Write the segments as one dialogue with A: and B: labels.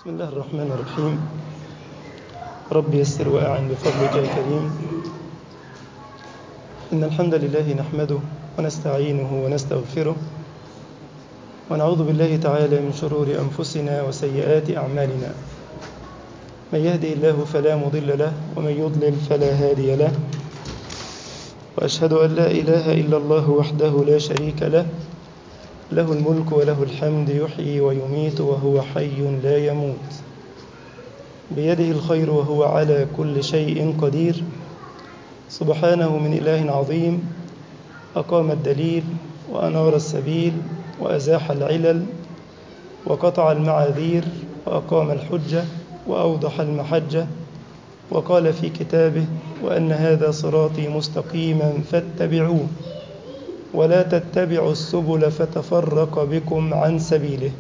A: بسم الله الرحمن الرحيم رب يسر وأعن بفضلك يا كريم إن الحمد لله نحمده ونستعينه ونستغفره ونعوذ بالله تعالى من شرور أنفسنا وسيئات أعمالنا من يهدي الله فلا مضل له ومن يضلل فلا هادي له وأشهد أن لا إله إلا الله وحده لا شريك له له الملك وله الحمد يحيي ويميت وهو حي لا يموت بيده الخير وهو على كل شيء قدير سبحانه من إله عظيم أقام الدليل وأنار السبيل وأزاح العلل وقطع المعاذير وأقام الحجة وأوضح المحجة وقال في كتابه وأن هذا صراطي مستقيما فاتبعوه ولا تتبعوا السبل فتفرق بكم عن سبيله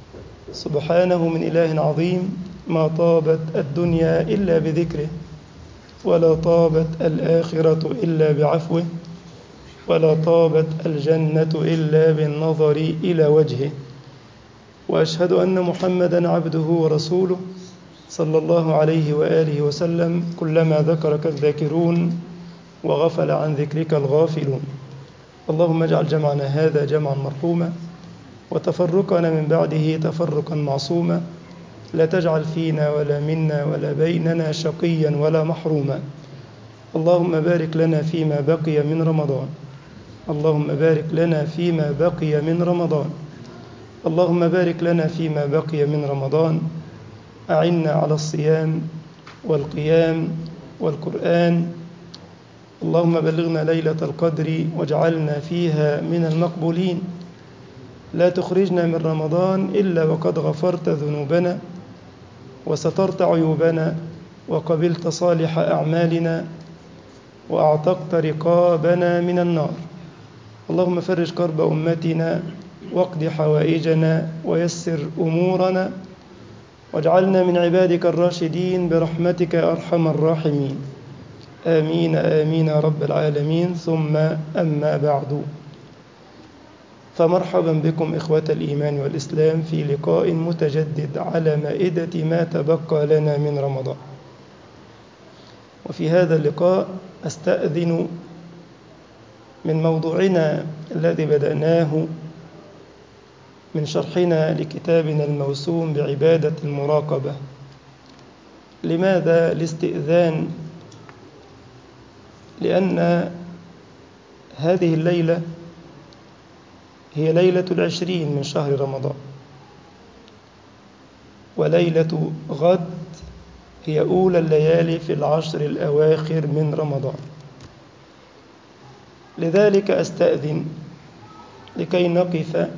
A: سبحانه من إله عظيم ما طابت الدنيا إلا بذكره ولا طابت الآخرة إلا بعفوه ولا طابت الجنة إلا بالنظر إلى وجهه وأشهد أن محمدا عبده ورسوله صلى الله عليه وآله وسلم كلما ذكرك الذاكرون وغفل عن ذكرك الغافلون اللهم اجعل جمعنا هذا جمعا مرحوما وتفرقنا من بعده تفرقا معصوما لا تجعل فينا ولا منا ولا بيننا شقيا ولا محروما اللهم بارك لنا فيما بقي من رمضان اللهم بارك لنا فيما بقي من رمضان اللهم بارك لنا فيما بقي من رمضان أعنا على الصيام والقيام والقرآن اللهم بلغنا ليلة القدر واجعلنا فيها من المقبولين لا تخرجنا من رمضان إلا وقد غفرت ذنوبنا وسترت عيوبنا وقبلت صالح أعمالنا وأعتقت رقابنا من النار اللهم فرج كرب أمتنا واقض حوائجنا ويسر أمورنا واجعلنا من عبادك الراشدين برحمتك يا أرحم الراحمين آمين آمين يا رب العالمين ثم أما بعد فمرحبا بكم إخوة الإيمان والإسلام في لقاء متجدد على مائدة ما تبقى لنا من رمضان وفي هذا اللقاء أستأذن من موضوعنا الذي بدأناه من شرحنا لكتابنا الموسوم بعبادة المراقبة لماذا الاستئذان لأن هذه الليلة هي ليلة العشرين من شهر رمضان وليلة غد هي أولى الليالي في العشر الأواخر من رمضان لذلك أستأذن لكي نقف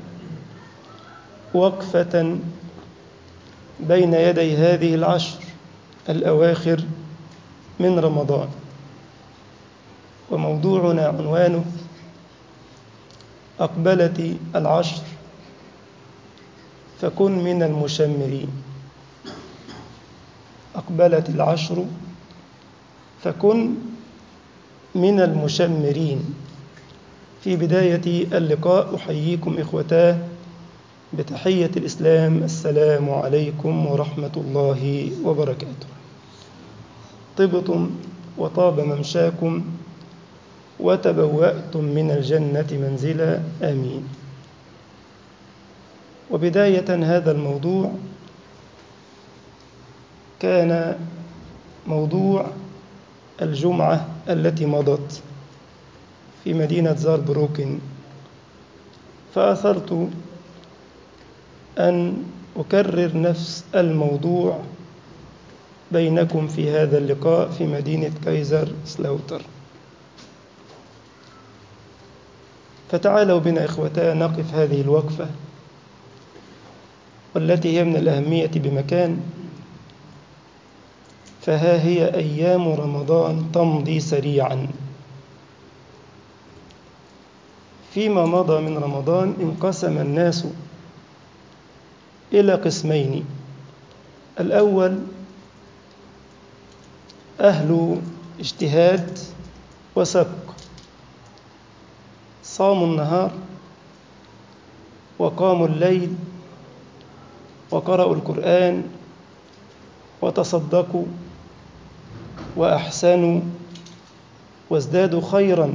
A: وقفة بين يدي هذه العشر الأواخر من رمضان وموضوعنا عنوانه أقبلت العشر فكن من المشمرين أقبلت العشر فكن من المشمرين في بداية اللقاء أحييكم إخوتاه بتحية الإسلام السلام عليكم ورحمة الله وبركاته طبتم وطاب ممشاكم وتبوأتم من الجنة منزلا آمين وبداية هذا الموضوع كان موضوع الجمعة التي مضت في مدينة زاربروكن فأثرت أن أكرر نفس الموضوع بينكم في هذا اللقاء في مدينة كايزر سلاوتر فتعالوا بنا إخوتا نقف هذه الوقفة والتي هي من الأهمية بمكان فها هي أيام رمضان تمضي سريعا فيما مضى من رمضان انقسم الناس إلى قسمين الأول أهل اجتهاد وسبق صاموا النهار وقاموا الليل وقرأوا القرآن وتصدقوا وأحسنوا وازدادوا خيرا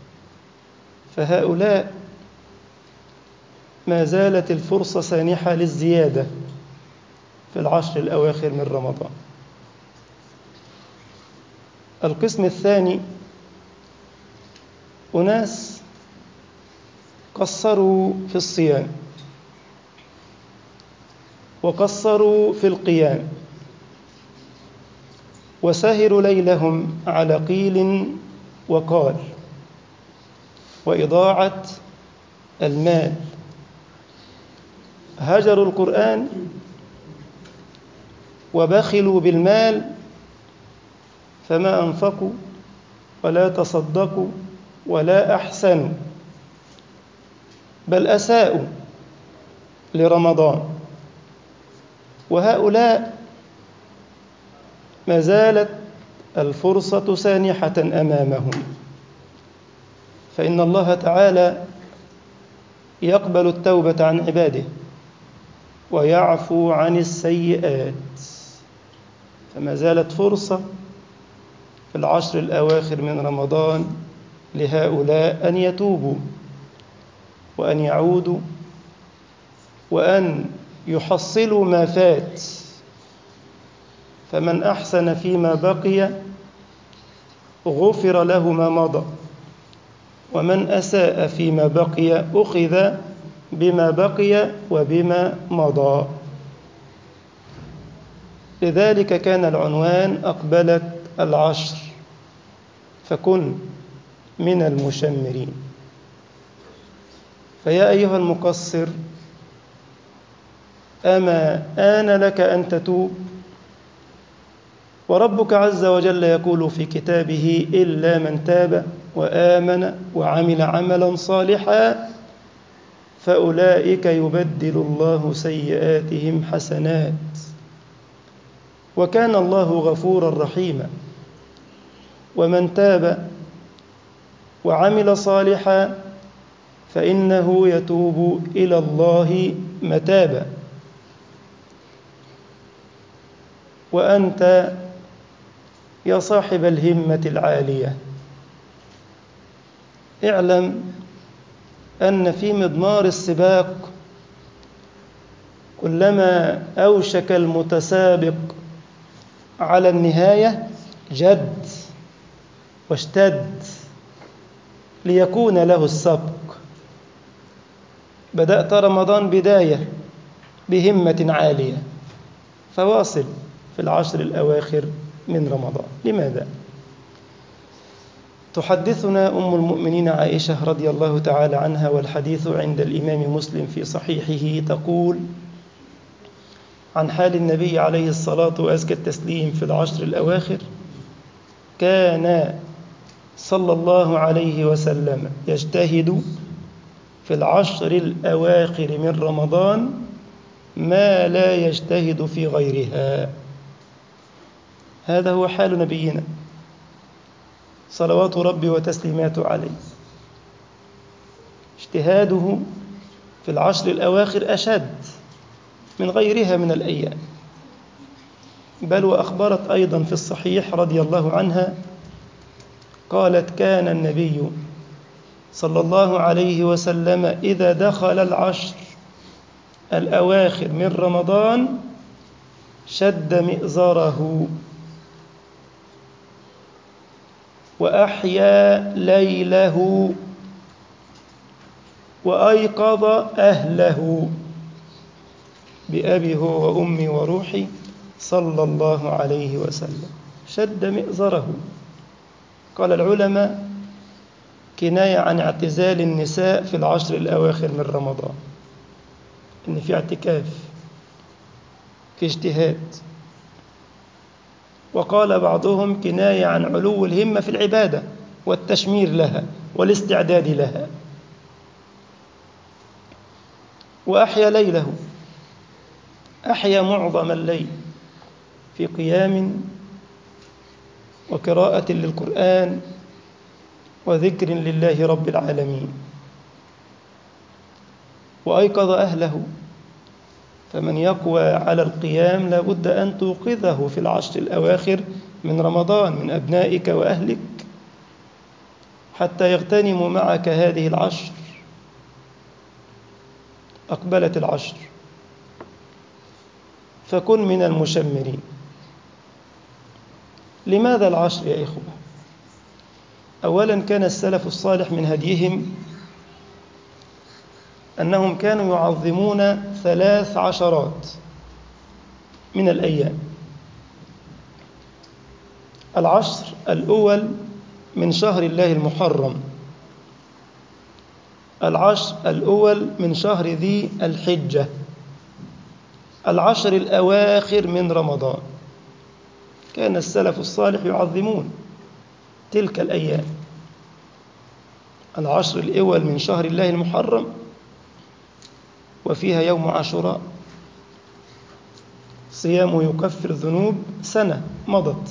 A: فهؤلاء ما زالت الفرصة سانحة للزيادة في العشر الأواخر من رمضان القسم الثاني أناس قصروا في الصيام وقصروا في القيام وسهروا ليلهم على قيل وقال وإضاعة المال هجروا القرآن وبخلوا بالمال فما أنفقوا ولا تصدقوا ولا أحسنوا بل أساءوا لرمضان وهؤلاء ما زالت الفرصة سانحة أمامهم فإن الله تعالى يقبل التوبة عن عباده ويعفو عن السيئات فما زالت فرصة في العشر الأواخر من رمضان لهؤلاء أن يتوبوا وأن يعودوا وأن يحصلوا ما فات فمن أحسن فيما بقي غفر له ما مضى ومن أساء فيما بقي أخذ بما بقي وبما مضى لذلك كان العنوان أقبلت العشر فكن من المشمرين فيا أيها المقصر أما آن لك أن تتوب وربك عز وجل يقول في كتابه إلا من تاب وآمن وعمل عملا صالحا فأولئك يبدل الله سيئاتهم حسنات وكان الله غفورا رحيما ومن تاب وعمل صالحا فإنه يتوب إلى الله متابا وأنت يا صاحب الهمة العالية اعلم أن في مضمار السباق كلما أوشك المتسابق على النهاية جد واشتد ليكون له السبق بدأت رمضان بداية بهمة عالية فواصل في العشر الأواخر من رمضان لماذا؟ تحدثنا أم المؤمنين عائشة رضي الله تعالى عنها والحديث عند الإمام مسلم في صحيحه تقول عن حال النبي عليه الصلاة وأزكى التسليم في العشر الأواخر كان صلى الله عليه وسلم يجتهد في العشر الأواخر من رمضان ما لا يجتهد في غيرها هذا هو حال نبينا صلوات ربي وتسليماته عليه اجتهاده في العشر الأواخر أشد من غيرها من الأيام بل وأخبرت أيضا في الصحيح رضي الله عنها قالت كان النبي صلى الله عليه وسلم إذا دخل العشر الأواخر من رمضان شد مئزره وأحيا ليله وأيقظ أهله بأبي هو وأمي وروحي صلى الله عليه وسلم شد مئزره قال العلماء كناية عن اعتزال النساء في العشر الأواخر من رمضان إن في اعتكاف في اجتهاد وقال بعضهم كناية عن علو الهمة في العبادة والتشمير لها والاستعداد لها وأحيا ليله أحيا معظم الليل في قيام وقراءة للقرآن وذكر لله رب العالمين وأيقظ أهله فمن يقوى على القيام لابد أن توقظه في العشر الأواخر من رمضان من أبنائك وأهلك حتى يغتنموا معك هذه العشر أقبلت العشر فكن من المشمرين لماذا العشر يا إخوة أولا كان السلف الصالح من هديهم أنهم كانوا يعظمون ثلاث عشرات من الأيام العشر الأول من شهر الله المحرم العشر الأول من شهر ذي الحجة العشر الأواخر من رمضان كان السلف الصالح يعظمون تلك الأيام العشر الأول من شهر الله المحرم وفيها يوم عاشوراء صيامه يكفر ذنوب سنة مضت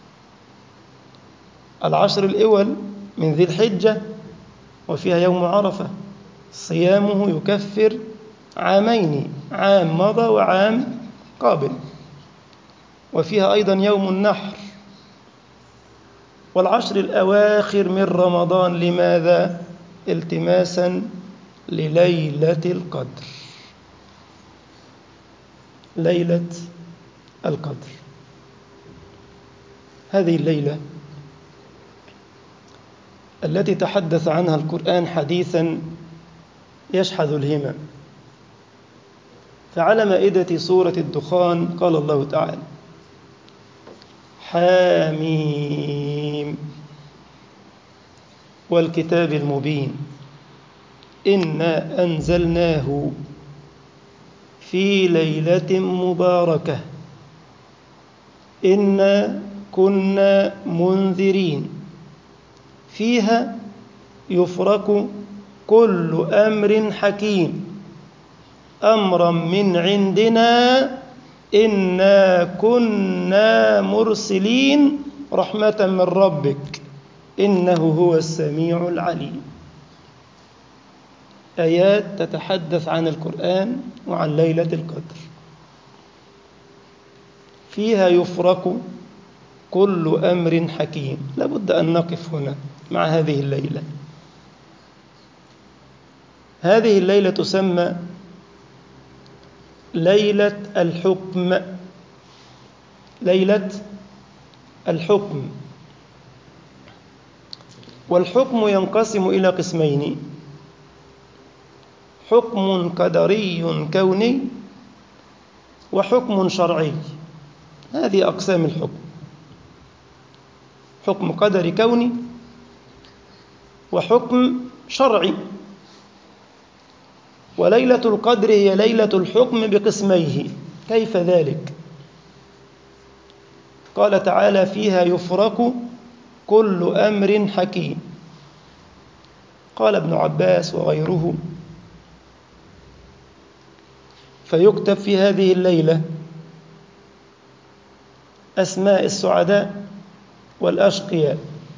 A: العشر الأول من ذي الحجة وفيها يوم عرفة صيامه يكفر عامين عام مضى وعام قابل وفيها أيضا يوم النحر والعشر الأواخر من رمضان لماذا؟ التماسا لليلة القدر ليلة القدر هذه الليلة التي تحدث عنها القرآن حديثا يشحذ الهمم فعلى مائدة سورة الدخان قال الله تعالى حاميم والكتاب المبين إنا أنزلناه في ليلة مباركة إنا كنا منذرين فيها يفرق كل أمر حكيم أمرا من عندنا إنا كنا مرسلين رحمة من ربك إنه هو السميع العليم آيات تتحدث عن القرآن وعن ليلة القدر فيها يفرق كل أمر حكيم لابد أن نقف هنا مع هذه الليلة هذه الليلة تسمى ليلة الحكم ليلة الحكم والحكم ينقسم إلى قسمين حكم قدري كوني وحكم شرعي هذه أقسام الحكم حكم قدري كوني وحكم شرعي وليلة القدر هي ليلة الحكم بقسميه كيف ذلك قال تعالى فيها يفرق كل أمر حكيم قال ابن عباس وغيره فيكتب في هذه الليلة أسماء السعداء والأشقياء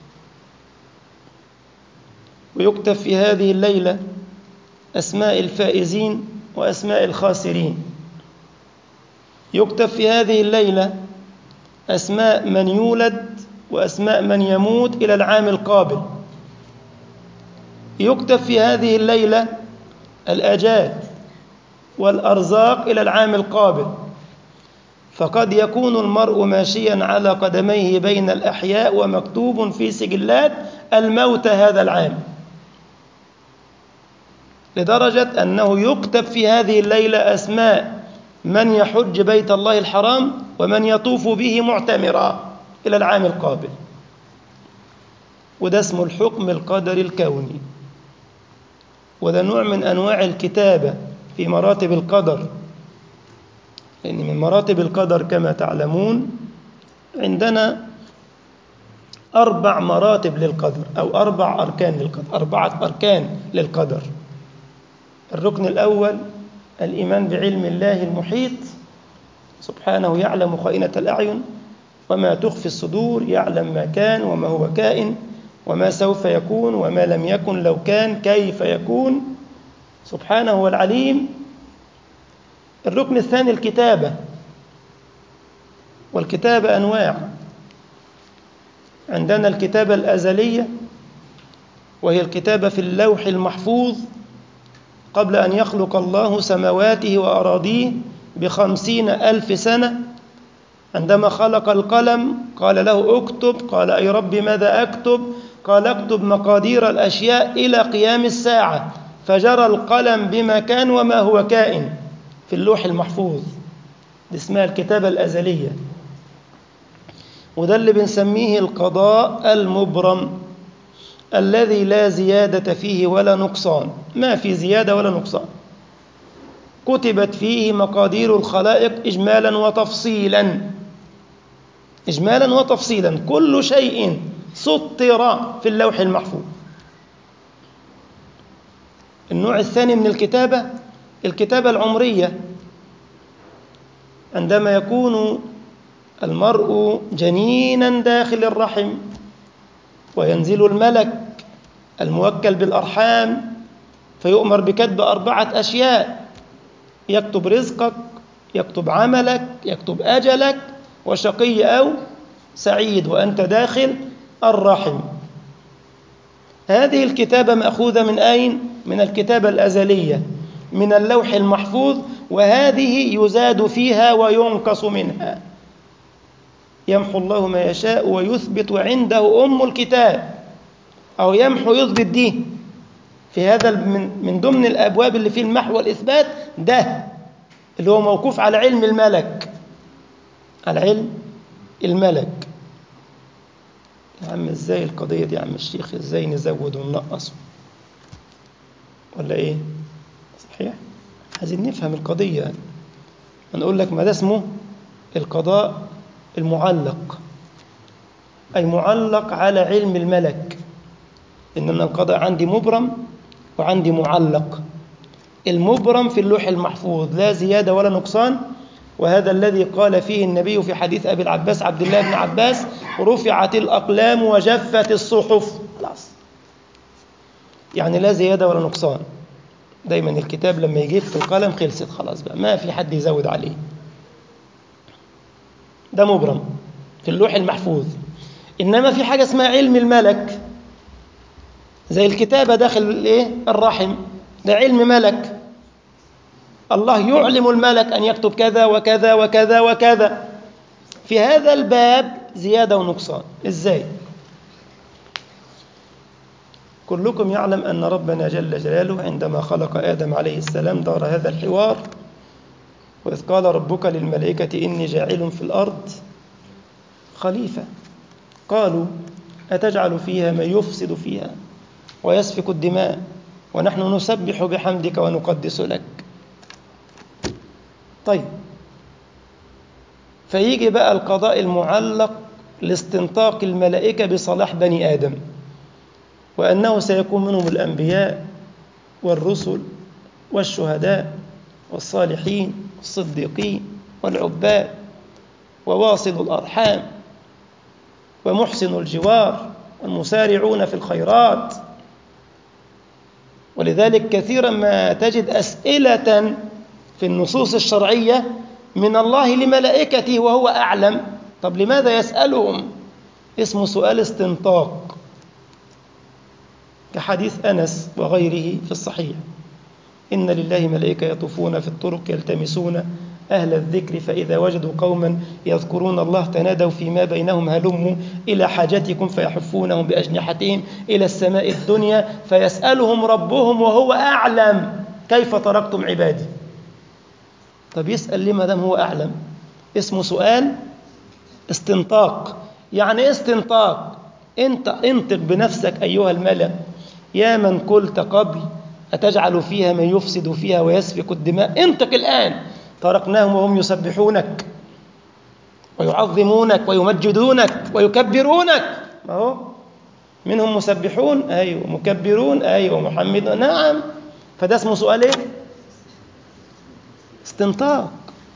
A: ويكتب في هذه الليلة أسماء الفائزين وأسماء الخاسرين يكتب في هذه الليلة أسماء من يولد وأسماء من يموت إلى العام القابل يكتب في هذه الليلة الأجال والأرزاق إلى العام القابل فقد يكون المرء ماشيا على قدميه بين الأحياء ومكتوب في سجلات الموت هذا العام لدرجة أنه يكتب في هذه الليلة أسماء من يحج بيت الله الحرام ومن يطوف به معتمرا إلى العام القابل وده اسمه الحكم القدري الكوني وده نوع من أنواع الكتابة في مراتب القدر لأن من مراتب القدر كما تعلمون عندنا أربع مراتب للقدر أو أربع أركان للقدر أربعة أركان للقدر الركن الأول الإيمان بعلم الله المحيط سبحانه يعلم خائنة الأعين وما تخفي الصدور يعلم ما كان وما هو كائن وما سوف يكون وما لم يكن لو كان كيف يكون سبحانه هو العليم الركن الثاني الكتابة والكتابة أنواع عندنا الكتابة الأزلية وهي الكتابة في اللوح المحفوظ قبل أن يخلق الله سمواته وأراضيه بخمسين ألف سنة عندما خلق القلم قال له اكتب قال أي رب ماذا أكتب قال اكتب مقادير الأشياء إلى قيام الساعة فجرى القلم بما كان وما هو كائن في اللوح المحفوظ دي اسمها الكتابة الأزلية وده اللي بنسميه القضاء المبرم الذي لا زيادة فيه ولا نقصان ما في زيادة ولا نقصان كتبت فيه مقادير الخلائق إجمالا وتفصيلا إجمالا وتفصيلا كل شيء سطر في اللوح المحفوظ النوع الثاني من الكتابة الكتابة العمرية عندما يكون المرء جنينا داخل الرحم وينزل الملك الموكل بالأرحام فيؤمر بكتب أربعة أشياء يكتب رزقك يكتب عملك يكتب أجلك وشقي أو سعيد وأنت داخل الرحم هذه الكتابة مأخوذة من أين؟ من الكتابة الأزلية من اللوح المحفوظ وهذه يزاد فيها وينقص منها يمحو الله ما يشاء ويثبت عنده أم الكتاب أو يمحو يثبت دي في هذا من من ضمن الأبواب اللي فيه المحو والإثبات ده اللي هو موقوف على علم الملك على علم الملك يا عم ازاي القضية دي يا عم الشيخ ازاي نزود وننقص ولا ايه صحيح عايزين نفهم القضية هنقول لك ما ده اسمه القضاء المعلق أي معلق على علم الملك إنما القضاء عندي مبرم وعندي معلق المبرم في اللوح المحفوظ لا زيادة ولا نقصان وهذا الذي قال فيه النبي في حديث أبي العباس عبد الله بن عباس رفعت الأقلام وجفت الصحف خلاص يعني لا زيادة ولا نقصان دايما الكتاب لما يجف القلم خلصت خلاص بقى ما في حد يزود عليه ده مبرم في اللوح المحفوظ إنما في حاجة اسمها علم الملك زي الكتابة داخل الايه الرحم ده علم ملك الله يعلم الملك أن يكتب كذا وكذا وكذا وكذا في هذا الباب زيادة ونقصان إزاي كلكم يعلم أن ربنا جل جلاله عندما خلق آدم عليه السلام دار هذا الحوار وإذ قال ربك للملائكة إني جاعل في الأرض خليفة قالوا أتجعل فيها من يفسد فيها ويسفك الدماء ونحن نسبح بحمدك ونقدس لك طيب فيجي بقى القضاء المعلق لاستنطاق الملائكة بصلاح بني آدم وأنه سيكون منهم الأنبياء والرسل والشهداء والصالحين والصديقين والعباد وواصل الأرحام ومحسن الجوار والمسارعون في الخيرات ولذلك كثيرا ما تجد أسئلة في النصوص الشرعية من الله لملائكته وهو أعلم طب لماذا يسألهم اسمه سؤال استنطاق كحديث أنس وغيره في الصحيح إن لله ملائكة يطوفون في الطرق يلتمسون أهل الذكر فإذا وجدوا قوما يذكرون الله تنادوا فيما بينهم هلموا إلى حاجتكم فيحفونهم بأجنحتهم إلى السماء الدنيا فيسألهم ربهم وهو أعلم كيف تركتم عبادي طب يسأل لما دام هو أعلم اسمه سؤال استنطاق يعني إيه استنطاق انت انطق بنفسك أيها الملأ يا من قلت قبل أتجعل فيها من يفسد فيها ويسفك الدماء انطق الآن تركناهم وهم يسبحونك ويعظمونك ويمجدونك ويكبرونك ما هو منهم مسبحون أيوة مكبرون أيوة محمدون نعم فده اسمه سؤال إيه استنطاق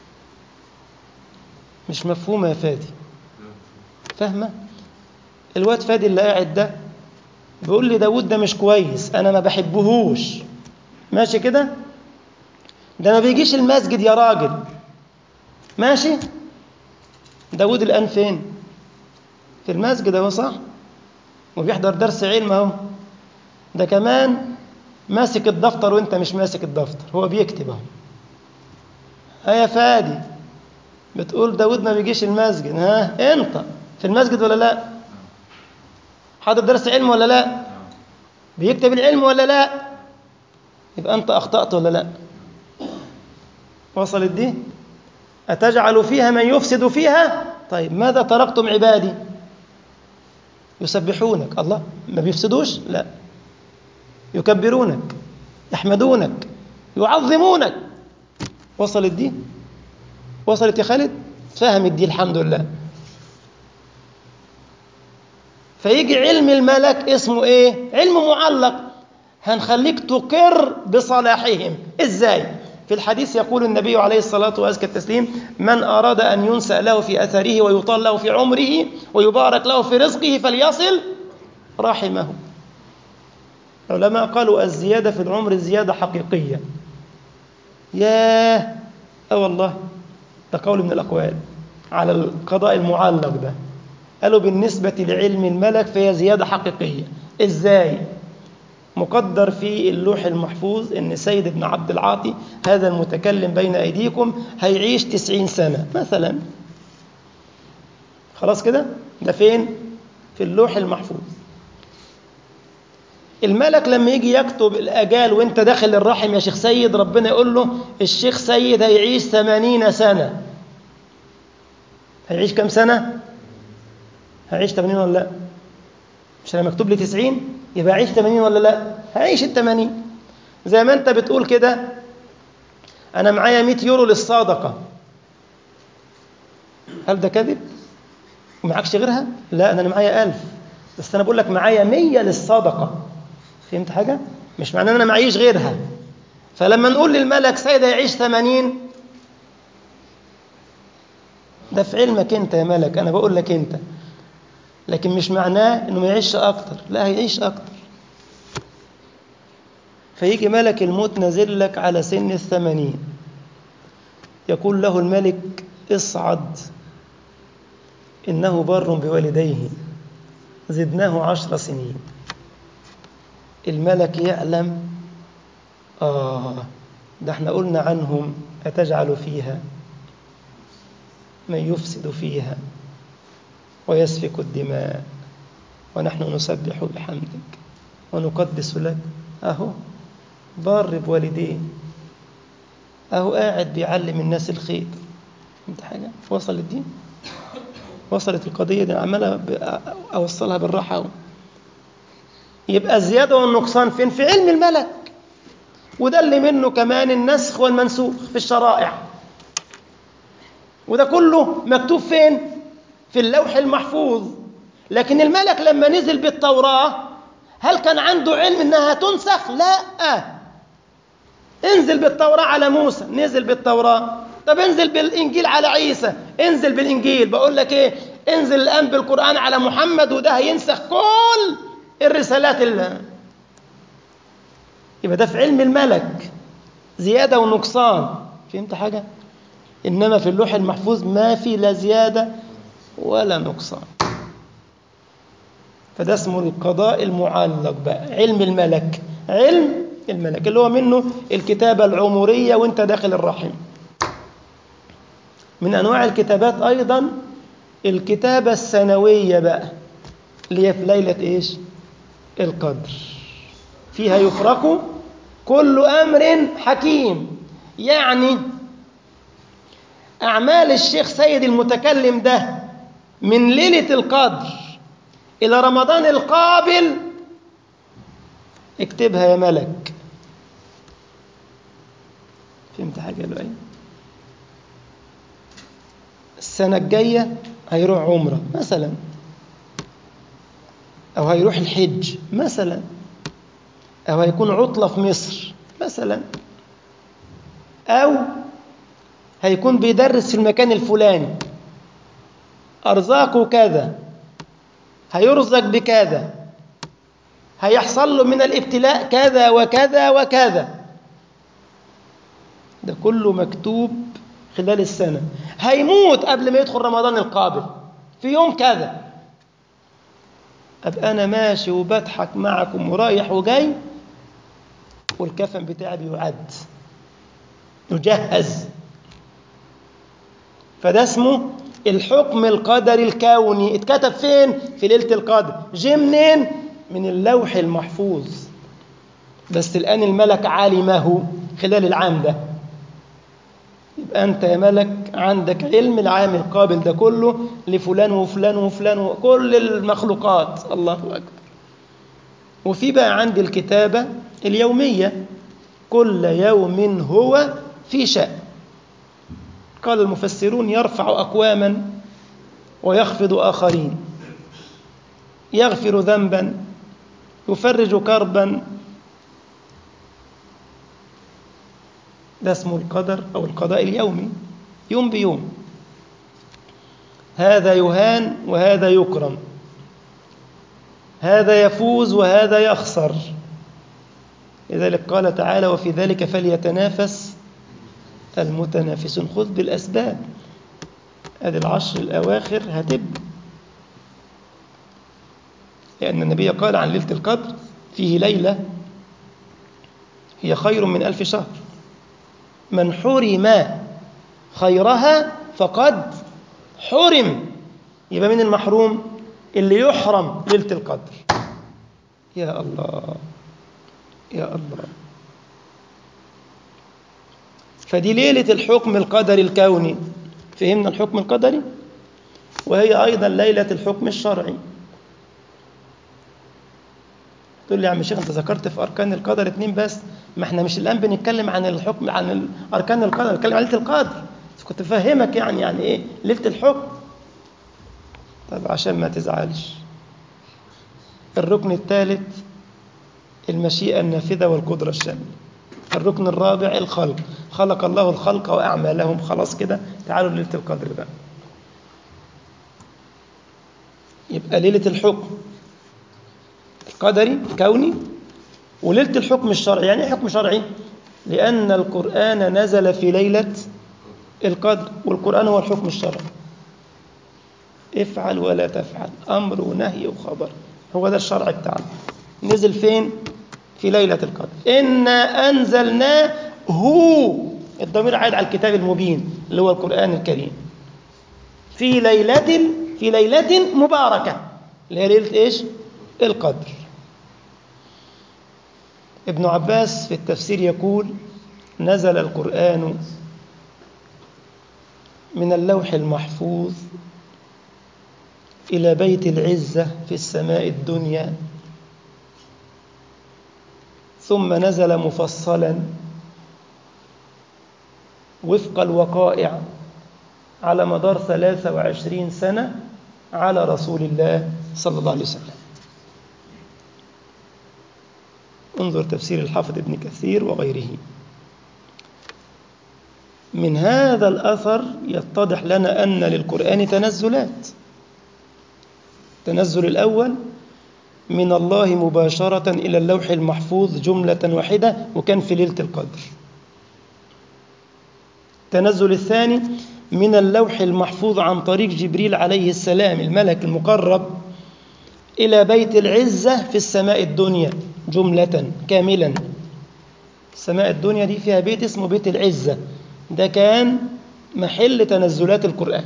A: مش مفهومة يا فادي فاهمة الواد فادي اللي قاعد ده بيقول لي داود ده مش كويس أنا ما بحبهوش ماشي كده ده ما بيجيش المسجد يا راجل ماشي داود الآن فين في المسجد اهو صح وبيحضر درس علم اهو ده كمان ماسك الدفتر وانت مش ماسك الدفتر هو بيكتب اهو ها يا فادي بتقول داود ما بيجيش المسجد ها انت في المسجد ولا لا حاضر درس علم ولا لا بيكتب العلم ولا لا يبقى انت اخطأت ولا لا وصلت دي أتجعل فيها من يفسد فيها طيب ماذا تركتم عبادي يسبحونك الله ما بيفسدوش لا يكبرونك يحمدونك يعظمونك وصلت دي وصلت يا خالد فهمت دي الحمد لله فيجي علم الملك اسمه ايه علم معلق هنخليك تقر بصلاحهم ازاي في الحديث يقول النبي عليه الصلاة وأزكى التسليم من أراد أن ينسأ له في أثره ويطال له في عمره ويبارك له في رزقه فليصل رحمه علماء قالوا الزيادة في العمر زيادة حقيقية ياه أه والله ده قول من الأقوال على القضاء المعلق ده قالوا بالنسبة لعلم الملك فهي زيادة حقيقية إزاي؟ مقدر في اللوح المحفوظ ان سيد بن عبد العاطي هذا المتكلم بين ايديكم هيعيش تسعين سنة مثلا خلاص كده ده فين في اللوح المحفوظ الملك لما يجي يكتب الأجال وانت داخل الرحم يا شيخ سيد ربنا يقول له الشيخ سيد هيعيش ثمانين سنة هيعيش كم سنة هيعيش ثمانين ولا لا مش انا مكتوب لي تسعين يبقى عيش 80 ولا لا هعيش ال 80 زي ما انت بتقول كده انا معايا 100 يورو للصدقه هل ده كذب ومعكش غيرها لا انا معايا 1000 بس انا بقول لك معايا 100 للصدقه فهمت حاجه مش معناه ان انا معيش غيرها فلما نقول للملك سيد يعيش 80 ده في علمك انت يا ملك انا بقول لك انت لكن مش معناه انه ما يعيش اكتر لا هيعيش اكتر فيجي ملك الموت نازل لك على سن الثمانين يقول له الملك اصعد إنه بر بوالديه زدناه عشر سنين الملك يعلم آه ده احنا قلنا عنهم أتجعل فيها من يفسد فيها ويسفك الدماء ونحن نسبح بحمدك ونقدس لك أهو بار بوالديه أهو قاعد بيعلم الناس الخير انت حاجة وصلت دي وصلت القضية دي عمالة أوصلها بالراحة يبقى الزيادة والنقصان فين في علم الملك وده اللي منه كمان النسخ والمنسوخ في الشرائع وده كله مكتوب فين في اللوح المحفوظ لكن الملك لما نزل بالتوراة هل كان عنده علم انها تنسخ لا انزل بالتوراة على موسى نزل بالتوراة طب انزل بالانجيل على عيسى انزل بالانجيل بقول لك ايه انزل الان بالقرآن على محمد وده هينسخ كل الرسالات اللي يبقى ده في علم الملك زيادة ونقصان فهمت حاجة إنما في اللوح المحفوظ ما في لا زيادة ولا نقصان فده اسمه القضاء المعلق بقى علم الملك علم الملك اللي هو منه الكتابة العمرية وانت داخل الرحم من أنواع الكتابات أيضا الكتابة السنوية بقى اللي هي في ليلة إيش القدر فيها يفرق كل أمر حكيم يعني أعمال الشيخ سيد المتكلم ده من ليلة القدر إلى رمضان القابل اكتبها يا ملك فهمت حاجة يا السنة الجاية هيروح عمرة مثلا أو هيروح الحج مثلا أو هيكون عطلة في مصر مثلا أو هيكون بيدرس في المكان الفلاني أرزاقه كذا هيرزق بكذا هيحصل له من الابتلاء كذا وكذا وكذا ده كله مكتوب خلال السنة هيموت قبل ما يدخل رمضان القابل في يوم كذا أبقى أنا ماشي وبضحك معكم ورايح وجاي والكفن بتاعي بيعد يجهز فده اسمه الحكم القدري الكوني اتكتب فين في ليلة القدر جه منين من اللوح المحفوظ بس الآن الملك علمه خلال العام ده يبقى أنت يا ملك عندك علم العام القابل ده كله لفلان وفلان وفلان وكل المخلوقات الله أكبر وفي بقى عندي الكتابة اليومية كل يوم هو في شأن قال المفسرون يرفع أقواما ويخفض آخرين يغفر ذنبا يفرج كربا ده اسمه القدر أو القضاء اليومي يوم بيوم هذا يهان وهذا يكرم هذا يفوز وهذا يخسر لذلك قال تعالى وفي ذلك فليتنافس المتنافسون خذ بالأسباب هذه العشر الأواخر هتبقى لأن النبي قال عن ليلة القدر فيه ليلة هي خير من ألف شهر من حرم خيرها فقد حرم يبقى من المحروم اللي يحرم ليلة القدر يا الله يا الله فدي ليلة الحكم القدري الكوني فهمنا الحكم القدري وهي أيضا ليلة الحكم الشرعي تقول لي يا عم الشيخ انت ذكرت في اركان القدر اتنين بس ما احنا مش الان بنتكلم عن الحكم عن اركان القدر بنتكلم عن ليله القدر كنت فاهمك يعني يعني ايه ليله الحكم طب عشان ما تزعلش الركن الثالث المشيئه النافذه والقدره الشامله الركن الرابع الخلق خلق الله الخلق واعمالهم خلاص كده تعالوا ليله القدر بقى يبقى ليله الحكم قدري كوني وليلة الحكم الشرعي يعني ايه حكم شرعي لأن القرآن نزل في ليلة القدر والقرآن هو الحكم الشرعي افعل ولا تفعل أمر ونهي وخبر هو ده الشرع بتاعنا نزل فين في ليلة القدر إنا أنزلناه هو الضمير عائد على الكتاب المبين اللي هو القرآن الكريم في ليلة في ليلة مباركة اللي هي ليلة إيش القدر ابن عباس في التفسير يقول نزل القرآن من اللوح المحفوظ إلى بيت العزة في السماء الدنيا ثم نزل مفصلا وفق الوقائع على مدار ثلاثة وعشرين سنة على رسول الله صلى الله عليه وسلم انظر تفسير الحافظ ابن كثير وغيره من هذا الأثر يتضح لنا أن للقرآن تنزلات التنزل الأول من الله مباشرة إلى اللوح المحفوظ جملة واحدة وكان في ليلة القدر التنزل الثاني من اللوح المحفوظ عن طريق جبريل عليه السلام الملك المقرب إلى بيت العزة في السماء الدنيا جملة كاملا السماء الدنيا دي فيها بيت اسمه بيت العزة ده كان محل تنزلات القرآن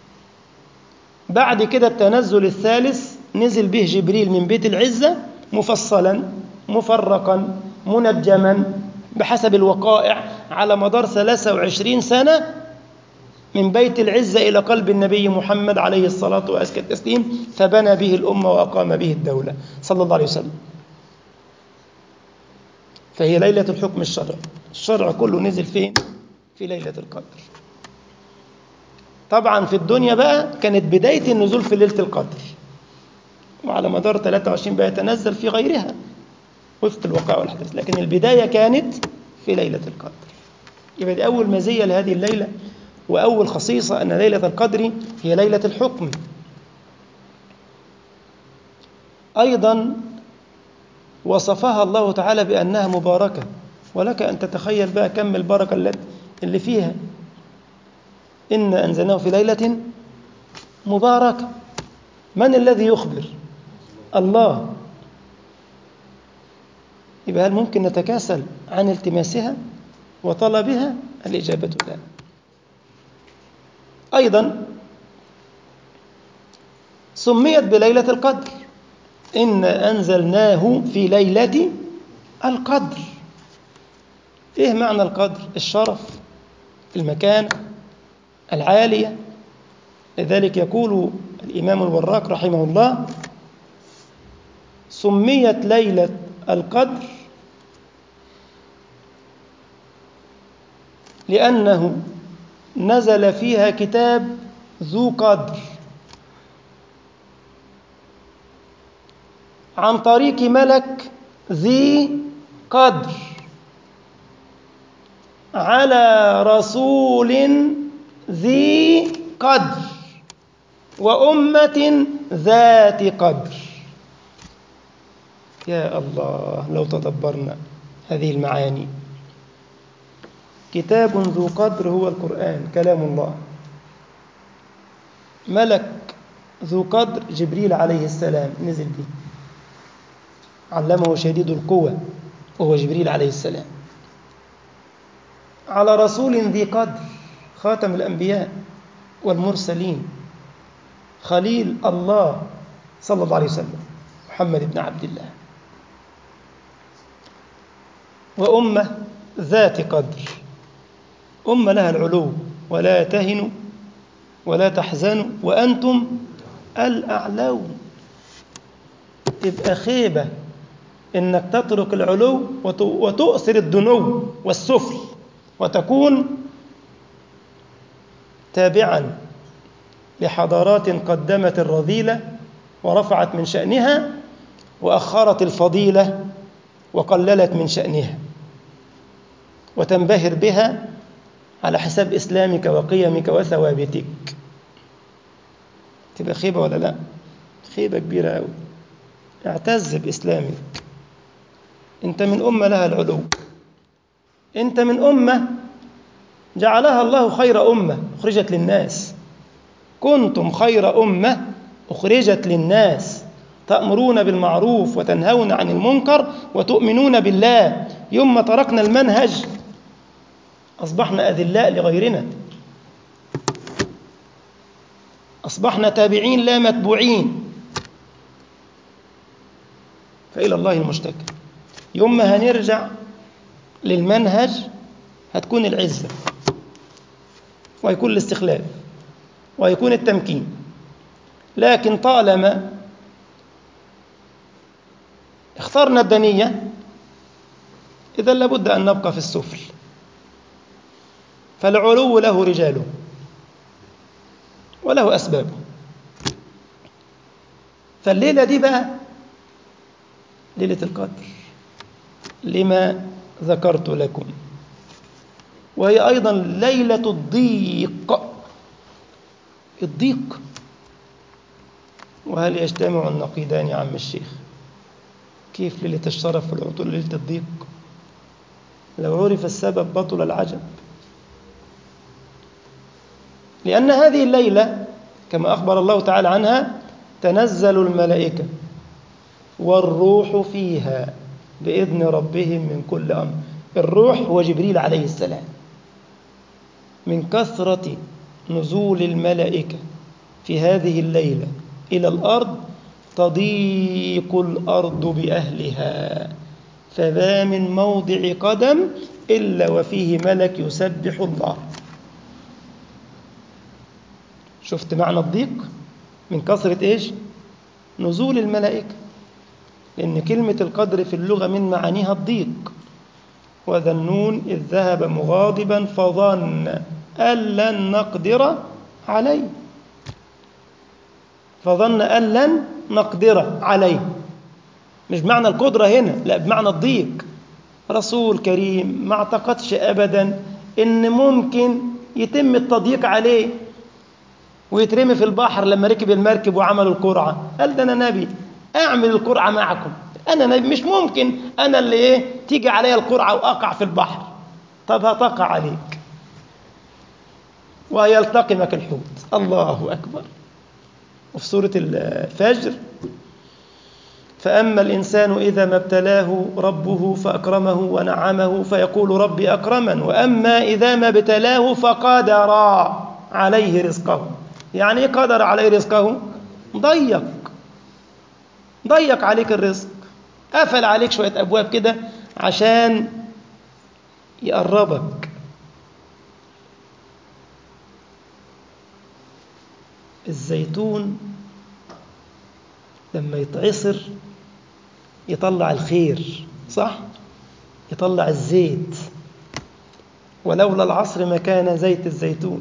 A: بعد كده التنزل الثالث نزل به جبريل من بيت العزة مفصلا مفرقا منجما بحسب الوقائع على مدار 23 سنة من بيت العزة إلى قلب النبي محمد عليه الصلاة وأزكى التسليم فبنى به الأمة وأقام به الدولة صلى الله عليه وسلم فهي ليلة الحكم الشرعي الشرع كله نزل فين؟ في ليلة القدر طبعا في الدنيا بقى كانت بداية النزول في ليلة القدر وعلى مدار 23 بقى يتنزل في غيرها وفق الوقائع والأحداث لكن البداية كانت في ليلة القدر يبقى دي أول مزية لهذه الليلة وأول خصيصة أن ليلة القدر هي ليلة الحكم أيضا وصفها الله تعالى بأنها مباركة ولك أن تتخيل بقى كم البركة التي اللي فيها إن أنزلناه في ليلة مباركة من الذي يخبر الله يبقى هل ممكن نتكاسل عن التماسها وطلبها الإجابة لا أيضا سميت بليلة القدر إن أنزلناه في ليلة القدر إيه معنى القدر؟ الشرف المكان العالية لذلك يقول الإمام الوراق رحمه الله سميت ليلة القدر لأنه نزل فيها كتاب ذو قدر عن طريق ملك ذي قدر على رسول ذي قدر وأمة ذات قدر يا الله لو تدبرنا هذه المعاني كتاب ذو قدر هو القرآن كلام الله ملك ذو قدر جبريل عليه السلام نزل به علمه شديد القوة وهو جبريل عليه السلام على رسول ذي قدر خاتم الأنبياء والمرسلين خليل الله صلى الله عليه وسلم محمد بن عبد الله وأمة ذات قدر أمة لها العلو ولا تهنوا ولا تحزنوا وأنتم الأعلون تبقى خيبة إنك تترك العلو وتؤثر الدنو والسفل وتكون تابعا لحضارات قدمت الرذيلة ورفعت من شأنها وأخرت الفضيلة وقللت من شأنها وتنبهر بها على حساب إسلامك وقيمك وثوابتك تبقى خيبة ولا لا خيبة كبيرة أوي اعتز بإسلامك أنت من أمة لها العلو أنت من أمة جعلها الله خير أمة أخرجت للناس كنتم خير أمة أخرجت للناس تأمرون بالمعروف وتنهون عن المنكر وتؤمنون بالله يوم تركنا المنهج أصبحنا أذلاء لغيرنا أصبحنا تابعين لا متبوعين فإلى الله المشتكى يوم ما هنرجع للمنهج هتكون العزة ويكون الاستخلاف ويكون التمكين لكن طالما اخترنا الدنية إذا لابد أن نبقى في السفل فالعلو له رجاله وله أسبابه فالليلة دي بقى ليلة القدر لما ذكرت لكم وهي أيضا ليلة الضيق الضيق وهل يجتمع النقيضان يا عم الشيخ كيف ليلة الشرف والعطول ليلة الضيق لو عرف السبب بطل العجب لأن هذه الليلة كما أخبر الله تعالى عنها تنزل الملائكة والروح فيها بإذن ربهم من كل أمر الروح هو جبريل عليه السلام من كثرة نزول الملائكة في هذه الليلة إلى الأرض تضيق الأرض بأهلها فما من موضع قدم إلا وفيه ملك يسبح الله شفت معنى الضيق من كثرة إيش نزول الملائكة لأن كلمة القدر في اللغة من معانيها الضيق وذا النون إذ ذهب مغاضبا فظن أن لن نقدر عليه فظن أن لن نقدر عليه مش بمعنى القدرة هنا لا بمعنى الضيق رسول كريم ما اعتقدش أبدا إن ممكن يتم التضييق عليه ويترمي في البحر لما ركب المركب وعملوا القرعة قال ده أنا نبي أعمل القرعة معكم أنا نبي مش ممكن أنا اللي إيه تيجي عليا القرعة وأقع في البحر طب هتقع عليك ويلتقمك الحوت الله أكبر وفي سورة الفجر فأما الإنسان إذا ما ابتلاه ربه فأكرمه ونعمه فيقول ربي أكرمن وأما إذا ما ابتلاه فقدر عليه رزقه يعني إيه قدر عليه رزقه ضيق ضيق عليك الرزق قفل عليك شوية أبواب كده عشان يقربك الزيتون لما يتعصر يطلع الخير صح يطلع الزيت ولولا العصر ما كان زيت الزيتون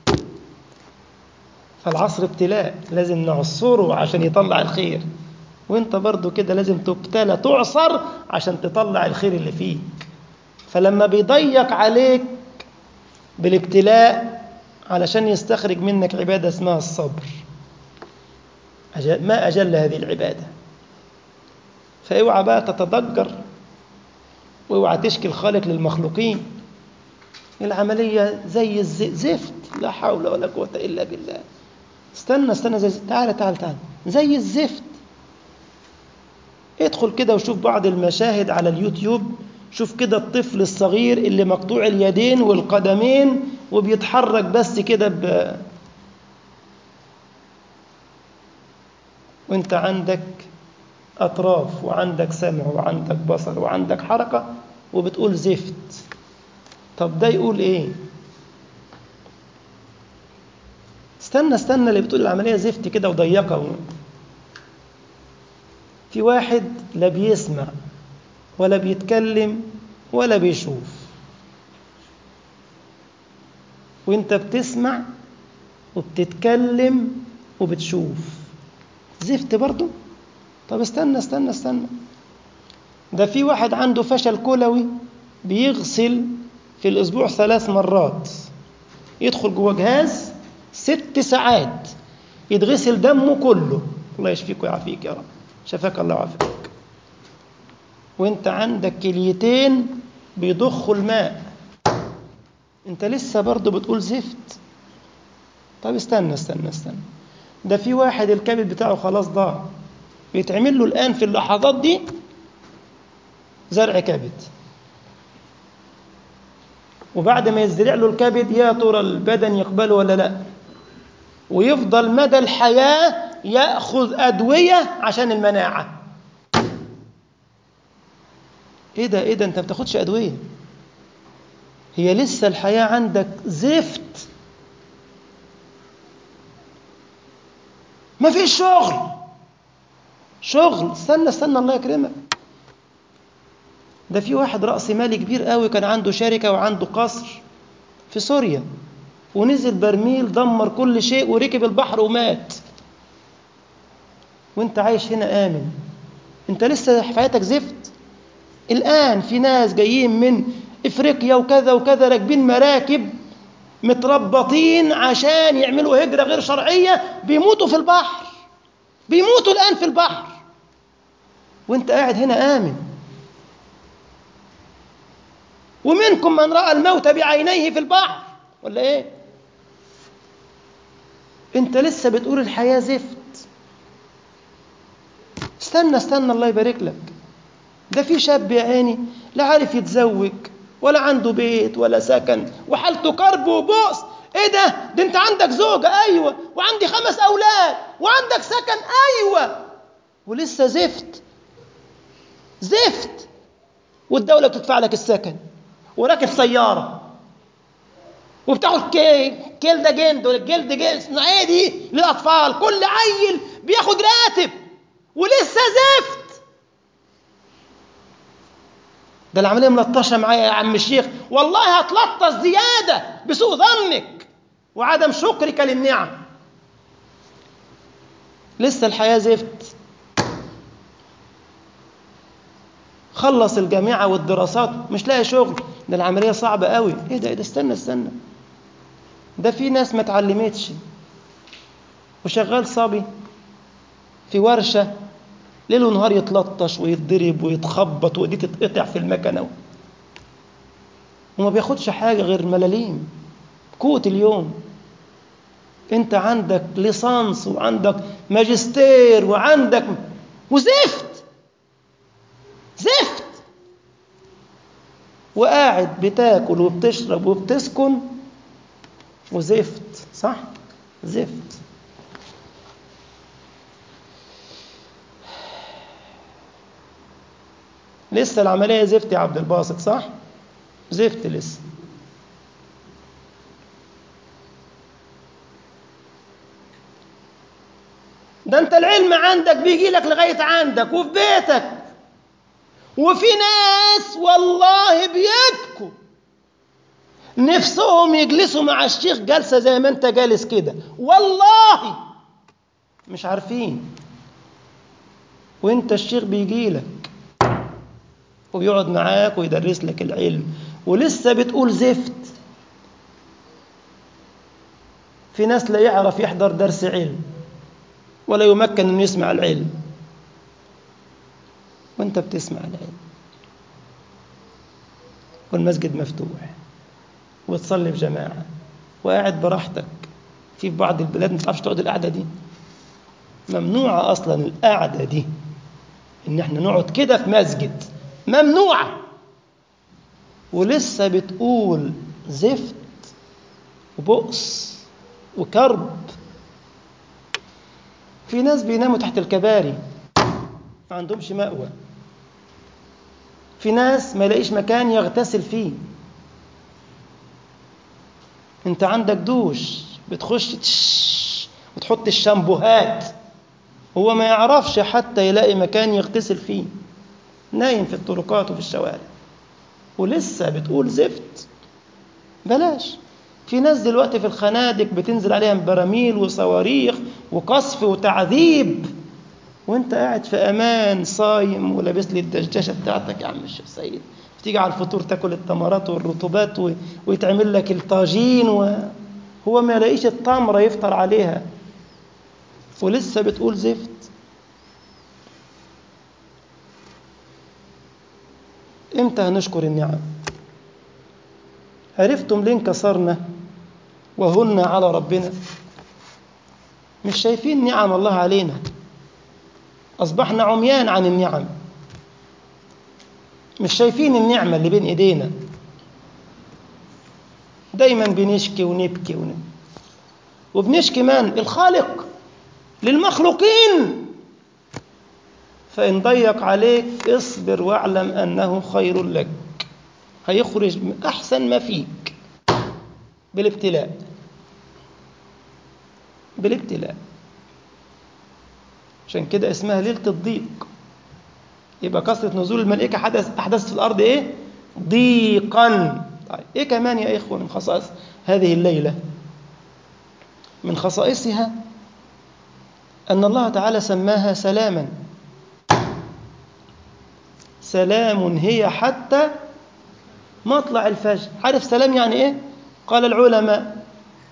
A: فالعصر ابتلاء لازم نعصره عشان يطلع الخير وانت برضو كده لازم تبتلى تعصر عشان تطلع الخير اللي فيك فلما بيضيق عليك بالابتلاء علشان يستخرج منك عبادة اسمها الصبر أجل ما أجل هذه العبادة فاوعى بقى تتضجر واوعى تشكي الخالق للمخلوقين العملية زي الزفت لا حول ولا قوة إلا بالله استنى استنى زي تعالى تعالى تعالى زي الزفت ادخل كده وشوف بعض المشاهد على اليوتيوب شوف كده الطفل الصغير اللي مقطوع اليدين والقدمين وبيتحرك بس كده ب... وانت عندك أطراف وعندك سمع وعندك بصر وعندك حركة وبتقول زفت طب ده يقول ايه استنى استنى اللي بتقول العملية زفت كده وضيقة في واحد لا بيسمع ولا بيتكلم ولا بيشوف وانت بتسمع وبتتكلم وبتشوف زفت برضو طب استنى استنى استنى ده في واحد عنده فشل كلوي بيغسل في الأسبوع ثلاث مرات يدخل جوه جهاز ست ساعات يتغسل دمه كله الله يشفيك ويعافيك يا رب شفاك الله وعافيك وانت عندك كليتين بيضخوا الماء انت لسه برضه بتقول زفت طب استنى استنى استنى ده في واحد الكبد بتاعه خلاص ضاع بيتعمل له الآن في اللحظات دي زرع كبد وبعد ما يزرع له الكبد يا ترى البدن يقبله ولا لا ويفضل مدى الحياة يأخذ أدوية عشان المناعة ايه ده ايه ده انت ما بتاخدش ادويه هي لسه الحياه عندك زفت ما فيش شغل شغل استنى استنى الله يكرمك ده في واحد رأس مالي كبير قوي كان عنده شركة وعنده قصر في سوريا ونزل برميل دمر كل شيء وركب البحر ومات وانت عايش هنا آمن انت لسه حياتك زفت الآن في ناس جايين من إفريقيا وكذا وكذا راكبين مراكب متربطين عشان يعملوا هجرة غير شرعية بيموتوا في البحر بيموتوا الآن في البحر وانت قاعد هنا آمن ومنكم من رأى الموت بعينيه في البحر ولا ايه انت لسه بتقول الحياة زفت استنى استنى الله يبارك لك ده في شاب يا عيني لا عارف يتزوج ولا عنده بيت ولا سكن وحالته كرب وبؤس ايه ده ده انت عندك زوجة ايوه وعندي خمس اولاد وعندك سكن ايوه ولسه زفت زفت والدولة بتدفع لك السكن وراكب سيارة وبتاخد جلد جلد جلد جلد صناعية دي للأطفال كل عيل بياخد راتب ولسه زفت ده العملية ملطشة معايا يا عم الشيخ والله هتلطش زيادة بسوء ظنك وعدم شكرك للنعم لسه الحياة زفت خلص الجامعة والدراسات مش لاقي شغل ده العملية صعبة قوي ايه ده ايه ده استنى استنى ده في ناس ما اتعلمتش وشغال صبي في ورشة ليل ونهار يتلطش ويتضرب ويتخبط وايديه تتقطع في المكنة وما بياخدش حاجة غير ملاليم قوة اليوم انت عندك ليسانس وعندك ماجستير وعندك وزفت زفت وقاعد بتاكل وبتشرب وبتسكن وزفت صح زفت لسه العملية زفت يا عبد الباسط صح زفت لسه ده انت العلم عندك بيجي لك لغاية عندك وفي بيتك وفي ناس والله بيبكوا نفسهم يجلسوا مع الشيخ جلسة زي ما انت جالس كده والله مش عارفين وانت الشيخ بيجي لك وبيقعد معاك ويدرس لك العلم ولسه بتقول زفت في ناس لا يعرف يحضر درس علم ولا يمكن انه يسمع العلم وانت بتسمع العلم والمسجد مفتوح وتصلي في جماعة وقاعد براحتك في بعض البلاد ما تعرفش تقعد القعدة دي ممنوعة أصلا القعدة دي إن احنا نقعد كده في مسجد ممنوعة ولسه بتقول زفت وبؤس وكرب في ناس بيناموا تحت الكباري ما عندهمش مأوى في ناس ما يلاقيش مكان يغتسل فيه انت عندك دوش بتخش تش وتحط الشامبوهات هو ما يعرفش حتى يلاقي مكان يغتسل فيه نايم في الطرقات وفي الشوارع ولسه بتقول زفت بلاش في ناس دلوقتي في الخنادق بتنزل عليهم براميل وصواريخ وقصف وتعذيب وانت قاعد في امان صايم ولابس لي الدشدشه بتاعتك يا عم الشيخ سيد تيجي على الفطور تاكل التمرات والرطوبات و... ويتعمل لك الطاجين وهو ما يلاقيش التمره يفطر عليها ولسه بتقول زفت امتى هنشكر النعم عرفتم ليه انكسرنا وهن على ربنا مش شايفين نعم الله علينا أصبحنا عميان عن النعم مش شايفين النعمة اللي بين إيدينا دايما بنشكي ونبكي ونبكي وبنشكي من الخالق للمخلوقين فإن ضيق عليك اصبر واعلم أنه خير لك هيخرج من أحسن ما فيك بالابتلاء بالابتلاء عشان كده اسمها ليلة الضيق يبقى كثرة نزول الملائكة حدث أحدث في الأرض إيه؟ ضيقا طيب إيه كمان يا إخوة من خصائص هذه الليلة من خصائصها أن الله تعالى سماها سلاما سلام هي حتى مطلع الفجر عارف سلام يعني إيه؟ قال العلماء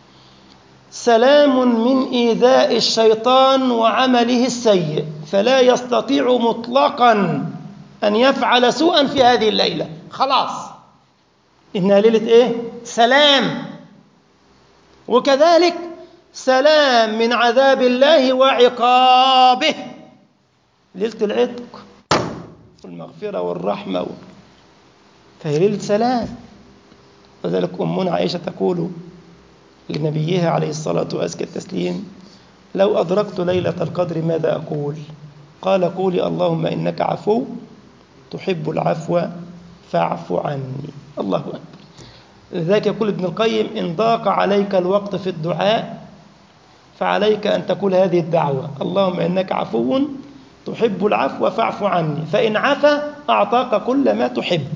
A: سلام من إيذاء الشيطان وعمله السيء فلا يستطيع مطلقا أن يفعل سوءا في هذه الليلة خلاص إنها ليلة إيه؟ سلام وكذلك سلام من عذاب الله وعقابه ليلة العتق والمغفرة والرحمة فهي ليلة سلام وذلك أمنا عائشة تقول لنبيها عليه الصلاة وأزكى التسليم لو أدركت ليلة القدر ماذا أقول قال قولي اللهم إنك عفو تحب العفو فاعف عني الله أكبر لذلك يقول ابن القيم إن ضاق عليك الوقت في الدعاء فعليك أن تقول هذه الدعوة اللهم إنك عفو تحب العفو فاعف عني فإن عفى أعطاك كل ما تحب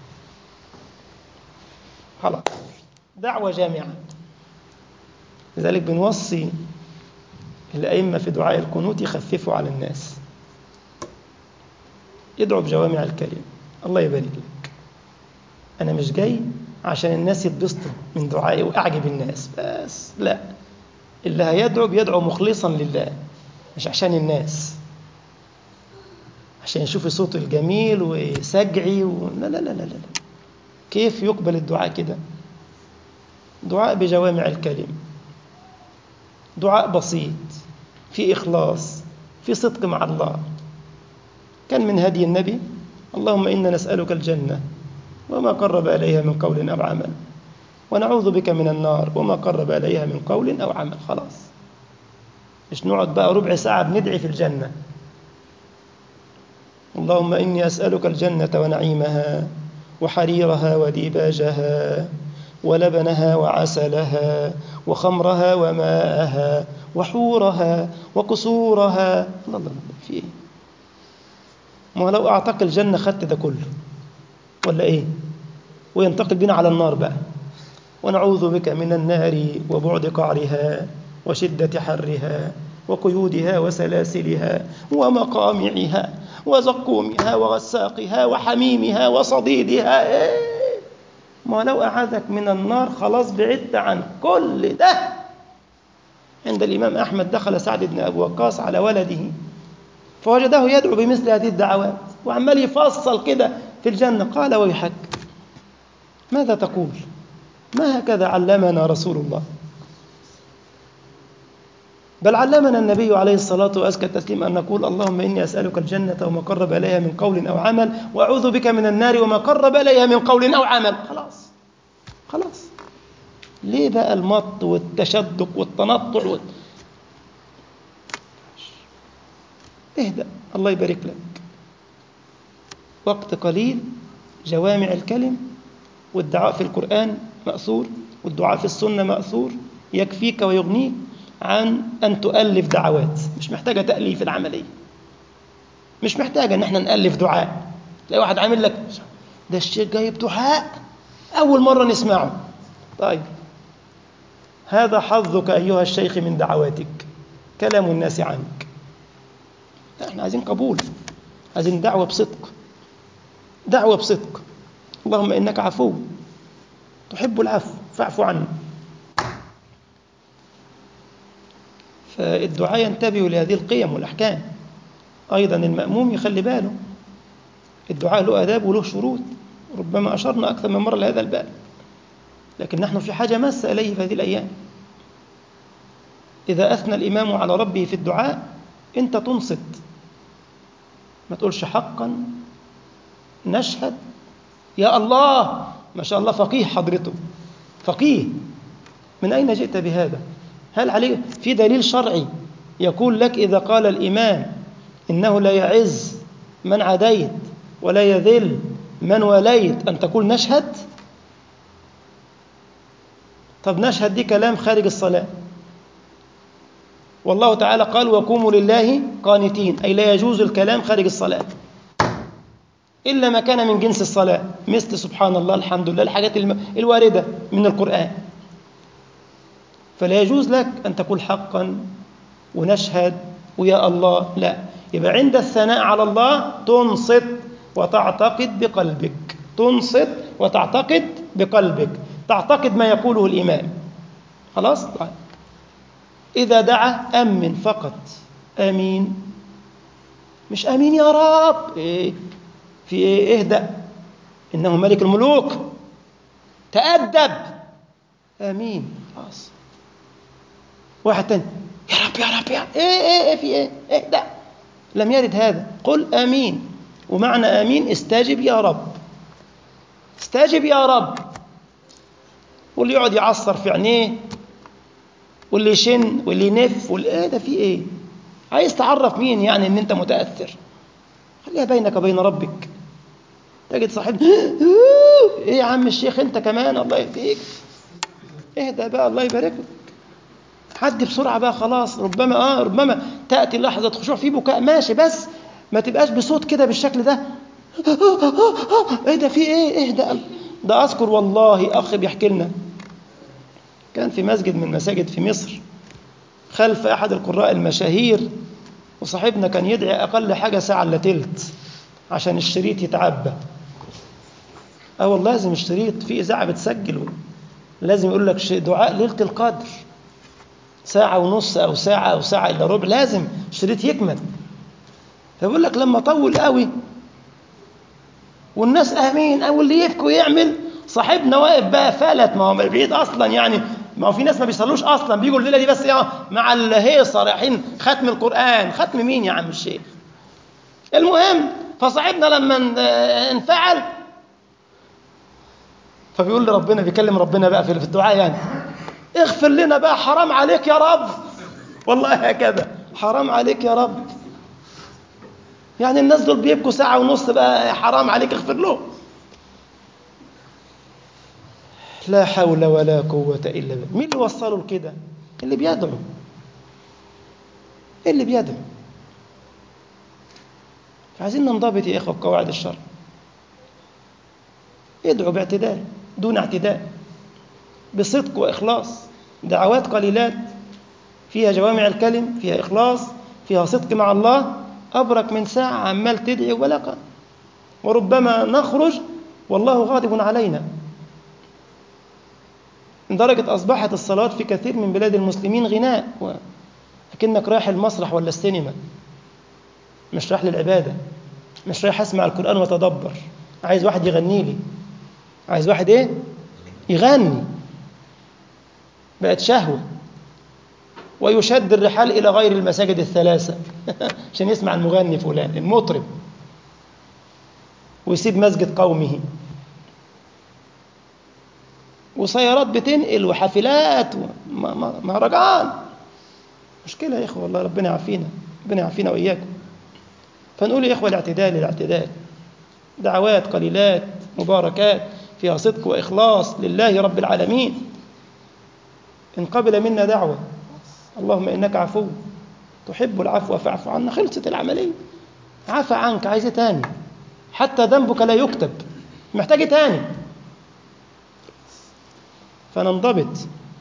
A: خلاص دعوة جامعة لذلك بنوصي الأئمة في دعاء القنوت يخففوا على الناس يدعو بجوامع الكلم الله يبارك لك أنا مش جاي عشان الناس يتبسطوا من دعائي وأعجب الناس بس لا اللي هيدعو بيدعو مخلصا لله مش عشان الناس عشان يشوف صوته الجميل وسجعي و... لا, لا لا لا لا كيف يقبل الدعاء كده دعاء بجوامع الكلم دعاء بسيط في إخلاص في صدق مع الله كان من هدي النبي اللهم إنا نسألك الجنة وما قرب إليها من قول أو عمل ونعوذ بك من النار وما قرب إليها من قول أو عمل خلاص مش نقعد بقى ربع ساعة بندعي في الجنة اللهم إني أسألك الجنة ونعيمها وحريرها وديباجها ولبنها وعسلها وخمرها وماءها وحورها وقصورها الله الله في ايه ما لو اعتق الجنة خدت ده كله ولا ايه وينتقل بنا على النار بقى ونعوذ بك من النار وبعد قعرها وشدة حرها وقيودها وسلاسلها ومقامعها وزقومها وغساقها وحميمها وصديدها إيه؟ ما لو أعاذك من النار خلاص بعدت عن كل ده عند الإمام أحمد دخل سعد بن أبي وقاص على ولده فوجده يدعو بمثل هذه الدعوات وعمال يفصل كده في الجنة قال ويحك ماذا تقول ما هكذا علمنا رسول الله بل علمنا النبي عليه الصلاة وأزكى التسليم أن نقول اللهم إني أسألك الجنة وما قرب إليها من قول أو عمل وأعوذ بك من النار وما قرب إليها من قول أو عمل خلاص خلاص ليه بقى المط والتشدق والتنطع وال... اهدأ الله يبارك لك وقت قليل جوامع الكلم والدعاء في القرآن مأثور والدعاء في السنة مأثور يكفيك ويغنيك عن أن تؤلف دعوات مش محتاجة تأليف العملية مش محتاجة أن احنا نألف دعاء تلاقي واحد عامل لك ده الشيخ جايب دعاء أول مرة نسمعه طيب هذا حظك أيها الشيخ من دعواتك كلام الناس عنك احنا عايزين قبول عايزين دعوة بصدق دعوة بصدق اللهم إنك عفو تحب العفو فاعف عني فالدعاء ينتبه لهذه القيم والأحكام أيضا المأموم يخلي باله الدعاء له آداب وله شروط ربما أشرنا أكثر من مرة لهذا الباب لكن نحن في حاجة ماسة إليه في هذه الأيام إذا أثنى الإمام على ربه في الدعاء أنت تنصت ما تقولش حقا نشهد يا الله ما شاء الله فقيه حضرته فقيه من أين جئت بهذا هل عليه في دليل شرعي يقول لك إذا قال الإمام إنه لا يعز من عديت ولا يذل من وليت أن تقول نشهد طب نشهد دي كلام خارج الصلاة والله تعالى قال وقوموا لله قانتين أي لا يجوز الكلام خارج الصلاة إلا ما كان من جنس الصلاة مثل سبحان الله الحمد لله الحاجات الواردة من القرآن فلا يجوز لك أن تقول حقا ونشهد ويا الله لا يبقى عند الثناء على الله تنصت وتعتقد بقلبك تنصت وتعتقد بقلبك تعتقد ما يقوله الإمام خلاص طيب. إذا دعا أمن فقط آمين مش آمين يا رب إيه في إيه اهدأ إنه ملك الملوك تأدب آمين خلاص واحد تاني يا رب يا رب يا رب. إيه إيه إيه في إيه اهدأ لم يرد هذا قل آمين ومعنى آمين استجب يا رب استجب يا رب واللي يقعد يعصر في عينيه واللي يشن واللي ينف واللي ايه ده في ايه عايز تعرف مين يعني ان انت متاثر خليها بينك وبين ربك تجد صاحب ايه يا عم الشيخ انت كمان الله يهديك اهدى بقى الله يبارك لك عدي بسرعه بقى خلاص ربما اه ربما تاتي لحظه خشوع في بكاء ماشي بس ما تبقاش بصوت كده بالشكل ده ايه ده في ايه اهدى ده اذكر والله اخ بيحكي لنا كان في مسجد من المساجد في مصر خلف احد القراء المشاهير وصاحبنا كان يدعي اقل حاجه ساعه الا تلت عشان الشريط يتعبى اه والله لازم الشريط في اذاعه بتسجل لازم يقول لك دعاء ليله القدر ساعه ونص او ساعه او ساعه الا ربع لازم الشريط يكمل فبيقول لك لما طول قوي والناس امين او اللي يبكي ويعمل صاحبنا واقف بقى فلت ما هو بعيد اصلا يعني ما هو في ناس ما بيصلوش اصلا بيجوا الليله دي بس يا مع الهيصه رايحين ختم القران ختم مين يا عم الشيخ المهم فصاحبنا لما انفعل فبيقول لربنا بيكلم ربنا بقى في الدعاء يعني اغفر لنا بقى حرام عليك يا رب والله هكذا حرام عليك يا رب يعني الناس دول بيبكوا ساعة ونص بقى حرام عليك اغفر له لا حول ولا قوة إلا بالله مين اللي وصله لكده اللي بيدعو اللي بيدعو عايزين ننضبط يا إخوة بقواعد الشرع ادعوا باعتدال دون اعتداء بصدق وإخلاص دعوات قليلات فيها جوامع الكلم فيها إخلاص فيها صدق مع الله أبرك من ساعة عمال تدعي ولا وربما نخرج والله غاضب علينا لدرجة أصبحت الصلاة في كثير من بلاد المسلمين غناء لكنك رايح المسرح ولا السينما مش رايح للعبادة مش رايح أسمع القرآن وتدبر عايز واحد يغني لي عايز واحد إيه يغني بقت شهوة ويشد الرحال إلى غير المساجد الثلاثة عشان يسمع المغني فلان المطرب ويسيب مسجد قومه وسيارات بتنقل وحافلات ومهرجان مشكلة يا إخوة والله ربنا يعافينا ربنا يعافينا وإياكم فنقول يا إخوة الاعتدال الاعتدال دعوات قليلات مباركات فيها صدق وإخلاص لله رب العالمين إن قبل منا دعوة اللهم إنك عفو تحب العفو فاعف عنا خلصت العملية عفى عنك عايز تاني حتى ذنبك لا يكتب محتاج تاني فننضبط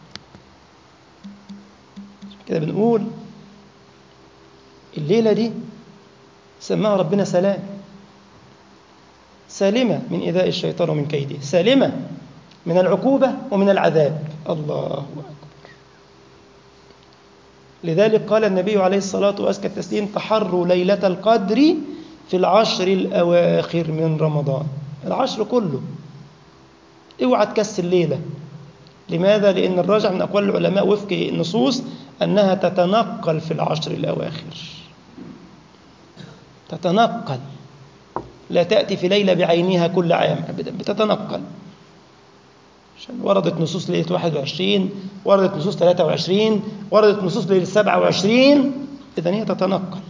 A: كده بنقول الليلة دي سماها ربنا سلام سالمة من إيذاء الشيطان ومن كيده سالمة من العقوبة ومن العذاب الله أكبر لذلك قال النبي عليه الصلاة وأزكى التسليم تحروا ليلة القدر في العشر الأواخر من رمضان العشر كله اوعى تكسل ليلة لماذا؟ لأن الراجع من أقوال العلماء وفق النصوص أنها تتنقل في العشر الأواخر تتنقل لا تأتي في ليلة بعينها كل عام أبدا بتتنقل عشان وردت نصوص ليلة 21 وردت نصوص 23 وردت نصوص ليلة 27 إذا هي تتنقل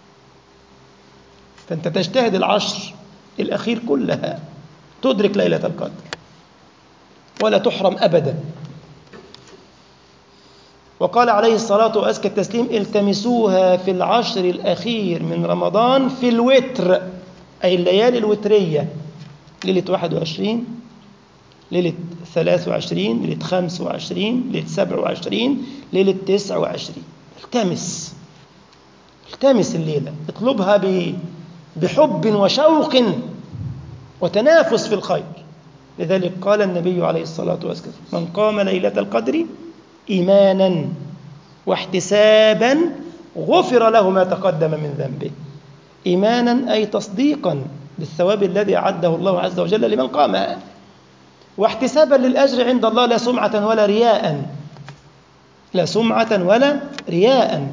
A: فأنت تجتهد العشر الأخير كلها تدرك ليلة القدر ولا تحرم أبدا وقال عليه الصلاة وأزكى التسليم التمسوها في العشر الأخير من رمضان في الوتر أي الليالي الوترية ليلة 21 ليلة 23 ليلة 25 ليلة 27 ليلة 29 التمس التمس الليلة اطلبها بحب وشوق وتنافس في الخير لذلك قال النبي عليه الصلاة والسلام من قام ليلة القدر إيمانا واحتسابا غفر له ما تقدم من ذنبه إيمانا أي تصديقا بالثواب الذي أعده الله عز وجل لمن قامها واحتسابا للأجر عند الله لا سمعة ولا رياء لا سمعة ولا رياء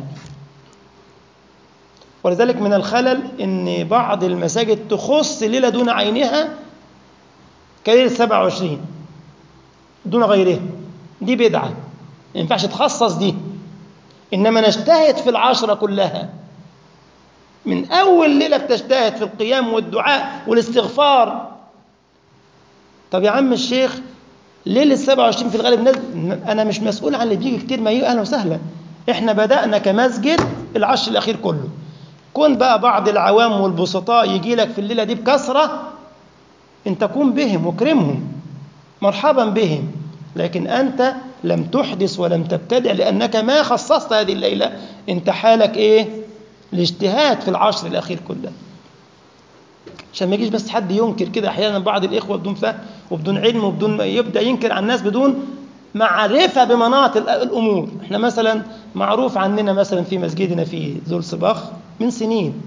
A: ولذلك من الخلل أن بعض المساجد تخص ليلة دون عينها كليلة 27 دون غيرها دي بدعة ما ينفعش تخصص دي إنما نجتهد في العشرة كلها من أول ليلة بتجتهد في القيام والدعاء والاستغفار طب يا عم الشيخ ليلة 27 في الغالب ناس أنا مش مسؤول عن اللي بيجي كتير ما يجي أهلا وسهلا إحنا بدأنا كمسجد العشر الأخير كله كن بقى بعض العوام والبسطاء يجي لك في الليلة دي بكثرة أنت قوم بهم واكرمهم مرحبا بهم لكن أنت لم تحدث ولم تبتدع لأنك ما خصصت هذه الليلة أنت حالك إيه الاجتهاد في العشر الأخير كله عشان ما يجيش بس حد ينكر كده أحيانا بعض الإخوة بدون فهم وبدون علم وبدون يبدأ ينكر على الناس بدون معرفة بمناط الأمور احنا مثلا معروف عننا مثلا في مسجدنا في ذو الصباخ من سنين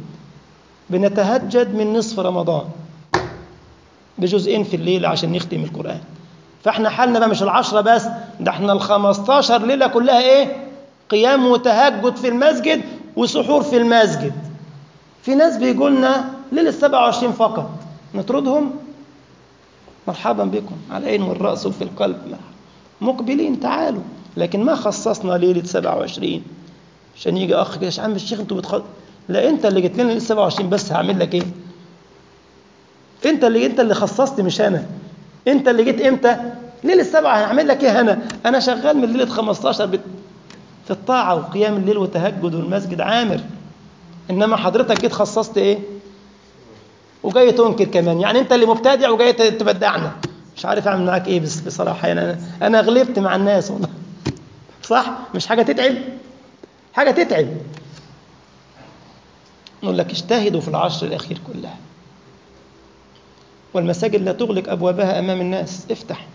A: بنتهجد من نصف رمضان بجزئين في الليل عشان نختم القرآن فاحنا حالنا بقى مش العشرة بس ده احنا الخمستاشر ليلة كلها ايه قيام وتهجد في المسجد وسحور في المسجد في ناس بيقولنا ليلة 27 فقط نطردهم مرحبا بكم على العين والرأس وفي القلب مقبلين تعالوا لكن ما خصصنا ليلة 27 عشان يجي أخ كده يا عم الشيخ أنتوا بتخ... لا أنت اللي جيت لنا ليلة 27 بس هعمل لك إيه؟ أنت اللي أنت اللي خصصت مش أنا أنت اللي جيت إمتى؟ ليلة سبعة هعمل لك إيه أنا؟ أنا شغال من ليلة 15 بت... في الطاعة وقيام الليل وتهجد والمسجد عامر إنما حضرتك جيت خصصت إيه؟ وجاي تنكر كمان يعني أنت اللي مبتدع وجاي تبدعنا مش عارف أعمل معاك إيه بس بصراحة يعني أنا أنا غلبت مع الناس والله صح؟ مش حاجة تتعب؟ حاجة تتعب نقول لك اجتهدوا في العشر الأخير كلها والمساجد لا تغلق أبوابها أمام الناس افتح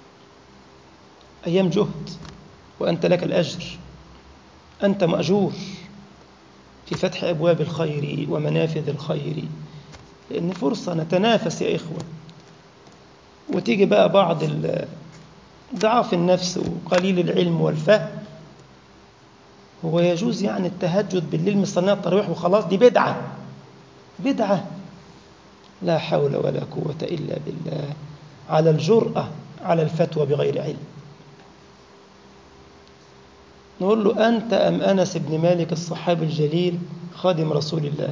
A: أيام جهد وأنت لك الأجر أنت مأجور في فتح أبواب الخير ومنافذ الخير لأن فرصة نتنافس يا إخوة وتيجي بقى بعض ضعاف النفس وقليل العلم والفهم هو يجوز يعني التهجد بالليل من صلاة التراويح وخلاص دي بدعة بدعة لا حول ولا قوة إلا بالله على الجرأة على الفتوى بغير علم نقول له أنت أم أنس بن مالك الصحابي الجليل خادم رسول الله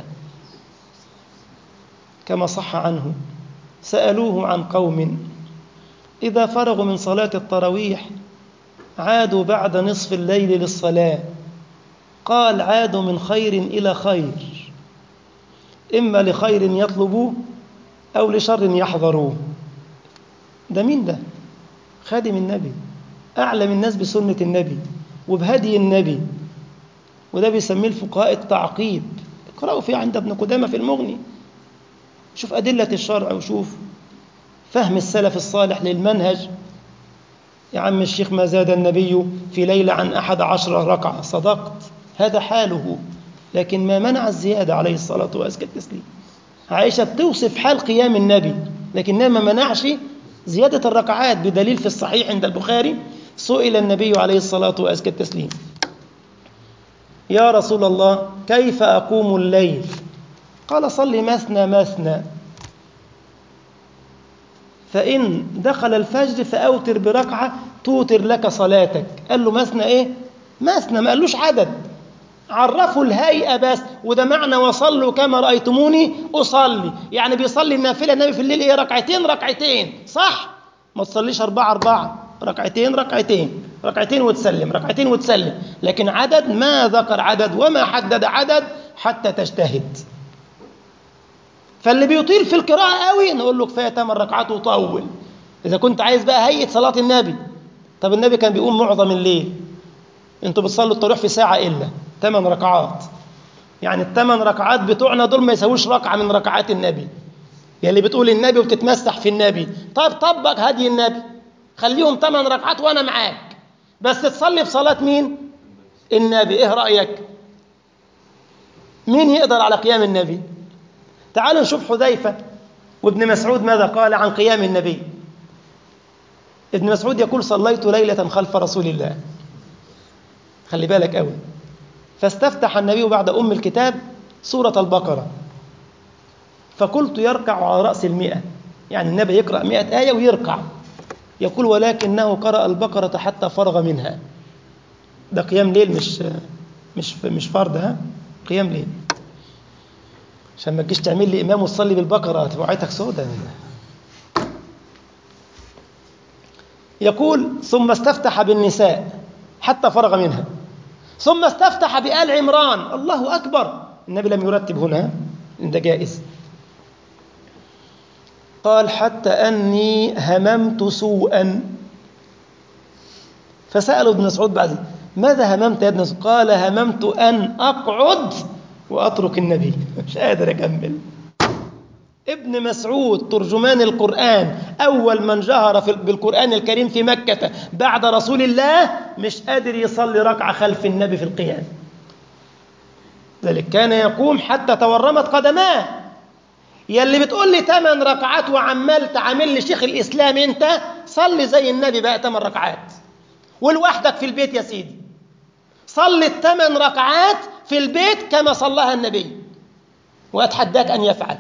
A: كما صح عنه سألوه عن قوم إذا فرغوا من صلاة التراويح عادوا بعد نصف الليل للصلاة قال عادوا من خير إلى خير إما لخير يطلبوه أو لشر يحضروه ده مين ده؟ خادم النبي أعلم الناس بسنة النبي وبهدي النبي وده بيسميه الفقهاء التعقيب اقرأوا فيه عند ابن قدامة في المغني شوف أدلة الشرع وشوف فهم السلف الصالح للمنهج يا عم الشيخ ما زاد النبي في ليلة عن أحد عشر ركعة صدقت هذا حاله لكن ما منع الزيادة عليه الصلاة وأزكى التسليم عائشة بتوصف حال قيام النبي لكنها ما منعش زيادة الركعات بدليل في الصحيح عند البخاري سئل النبي عليه الصلاة وأزكى التسليم يا رسول الله كيف أقوم الليل قال صل مثنى مثنى فإن دخل الفجر فأوتر بركعة توتر لك صلاتك قال له مثنى إيه مثنى ما قالوش عدد عرفوا الهيئة بس وده معنى وصلوا كما رأيتموني أصلي يعني بيصلي النافلة النبي في الليل إيه ركعتين ركعتين صح ما تصليش أربعة أربعة ركعتين ركعتين ركعتين وتسلم ركعتين وتسلم لكن عدد ما ذكر عدد وما حدد عدد حتى تجتهد فاللي بيطيل في القراءة قوي نقول له كفاية ثمان ركعات وطول إذا كنت عايز بقى هيئة صلاة النبي طب النبي كان بيقوم معظم الليل انتوا بتصلوا التراويح في ساعة إلا ثمان ركعات يعني الثمان ركعات بتوعنا دول ما يسووش ركعة من ركعات النبي يا اللي بتقول النبي وبتتمسح في النبي طب طبق هدي النبي خليهم ثمان ركعات وأنا معاك بس تصلي في صلاة مين النبي إيه رأيك مين يقدر على قيام النبي تعالوا نشوف حذيفة وابن مسعود ماذا قال عن قيام النبي ابن مسعود يقول صليت ليلة خلف رسول الله خلي بالك قوي فاستفتح النبي بعد أم الكتاب سورة البقرة فقلت يركع على رأس المئة يعني النبي يقرأ مئة آية ويركع يقول ولكنه قرأ البقرة حتى فرغ منها ده قيام ليل مش مش مش فرض ها قيام ليل عشان ما تجيش تعمل لي إمام وتصلي بالبقرة تبقى عيتك سودة يقول ثم استفتح بالنساء حتى فرغ منها ثم استفتح بآل عمران الله أكبر النبي لم يرتب هنا ده جائز قال حتى أني هممت سوءا فسأل ابن مسعود بعد ماذا هممت يا ابن مسعود قال هممت أن أقعد وأترك النبي مش قادر أكمل ابن مسعود ترجمان القرآن أول من جهر بالقرآن الكريم في مكة بعد رسول الله مش قادر يصلي ركعة خلف النبي في القيام ذلك كان يقوم حتى تورمت يا اللي بتقول لي ثمان ركعات وعمال تعامل لي شيخ الإسلام أنت
B: صلي زي النبي بقى 8 ركعات ولوحدك في البيت يا سيدي صلي الثمان ركعات في البيت كما صلاها النبي وأتحداك أن يفعل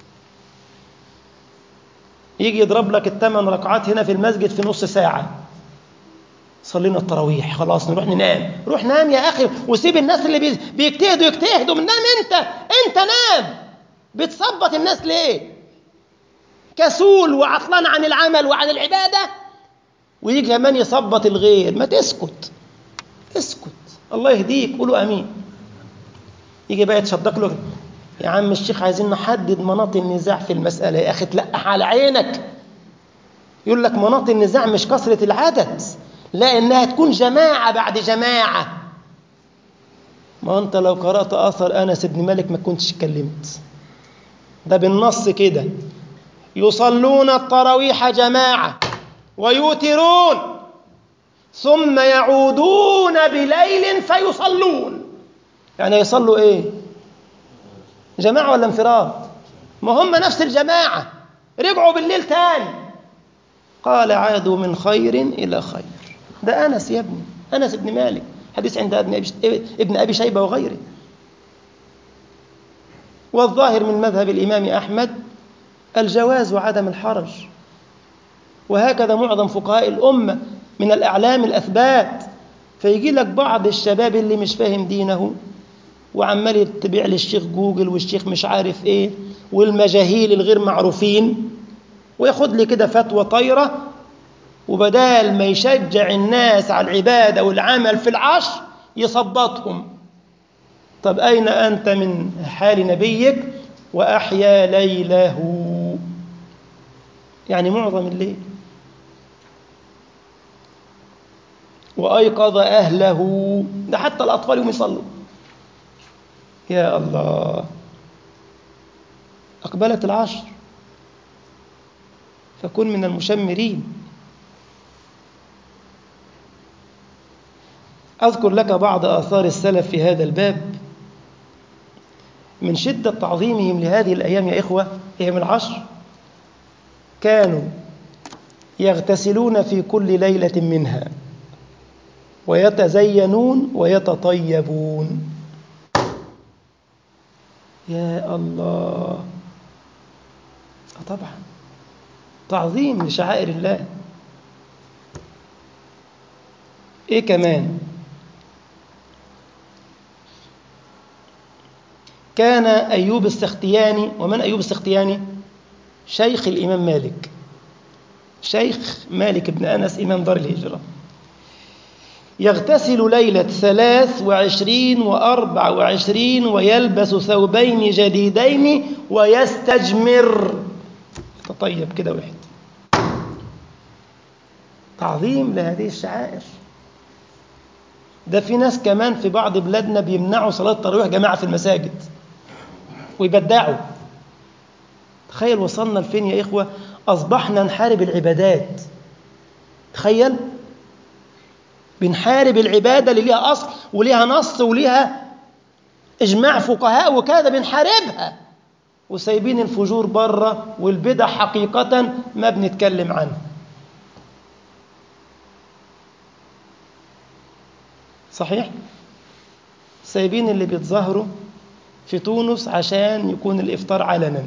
B: يجي يضرب لك الثمان ركعات هنا في المسجد في نص ساعة صلينا التراويح خلاص نروح ننام روح نام يا أخي وسيب الناس اللي بي- بيجتهدوا يجتهدوا نام أنت أنت نام بتثبط الناس ليه كسول وعطلان عن العمل وعن العبادة ويجي كمان يثبط الغير ما تسكت اسكت الله يهديك قولوا امين يجي بقى يتشدق له يا عم الشيخ عايزين نحدد مناط النزاع في المسألة يا أخي تلقح على عينك يقول لك مناط النزاع مش كثرة العدد لا إنها تكون جماعة بعد جماعة ما أنت لو قرأت أثر أنس بن مالك ما كنتش اتكلمت ده بالنص كده يصلون التراويح جماعة ويوترون ثم يعودون بليل فيصلون يعني يصلوا ايه جماعة ولا انفراد ما هم نفس الجماعة رجعوا بالليل تاني قال عادوا من خير إلى خير ده أنس يا ابني أنس بن مالك حديث عند ابن أبي, ابن أبي شيبة وغيره والظاهر من مذهب الإمام أحمد الجواز وعدم الحرج وهكذا معظم فقهاء الأمة من الأعلام الأثبات فيجي لك بعض الشباب اللي مش فاهم دينه وعمال يتبع للشيخ جوجل والشيخ مش عارف ايه والمجاهيل الغير معروفين وياخد لي كده فتوى طايرة وبدال ما يشجع الناس على العبادة والعمل في العشر يثبطهم طب أين أنت من حال نبيك وأحيا ليله يعني معظم الليل وأيقظ أهله ده حتى الأطفال يوم يصلوا يا الله أقبلت العشر فكن من المشمرين أذكر لك بعض آثار السلف في هذا الباب من شدة تعظيمهم لهذه الأيام يا إخوة أيام العشر كانوا يغتسلون في كل ليلة منها ويتزينون ويتطيبون يا الله آه طبعا تعظيم لشعائر الله ايه كمان كان ايوب السختياني ومن ايوب السختياني شيخ الامام مالك شيخ مالك بن انس امام دار الهجره يغتسل ليلة ثلاث وعشرين وأربع وعشرين ويلبس ثوبين جديدين ويستجمر تطيب كده واحد تعظيم لهذه الشعائر ده في ناس كمان في بعض بلادنا بيمنعوا صلاة التراويح جماعة في المساجد ويبدعوا تخيل وصلنا لفين يا إخوة أصبحنا نحارب العبادات تخيل بنحارب العبادة اللي ليها أصل وليها نص وليها إجماع فقهاء وكذا بنحاربها وسايبين الفجور بره والبدع حقيقة ما بنتكلم عنها صحيح؟ سايبين اللي بيتظاهروا في تونس عشان يكون الإفطار علنا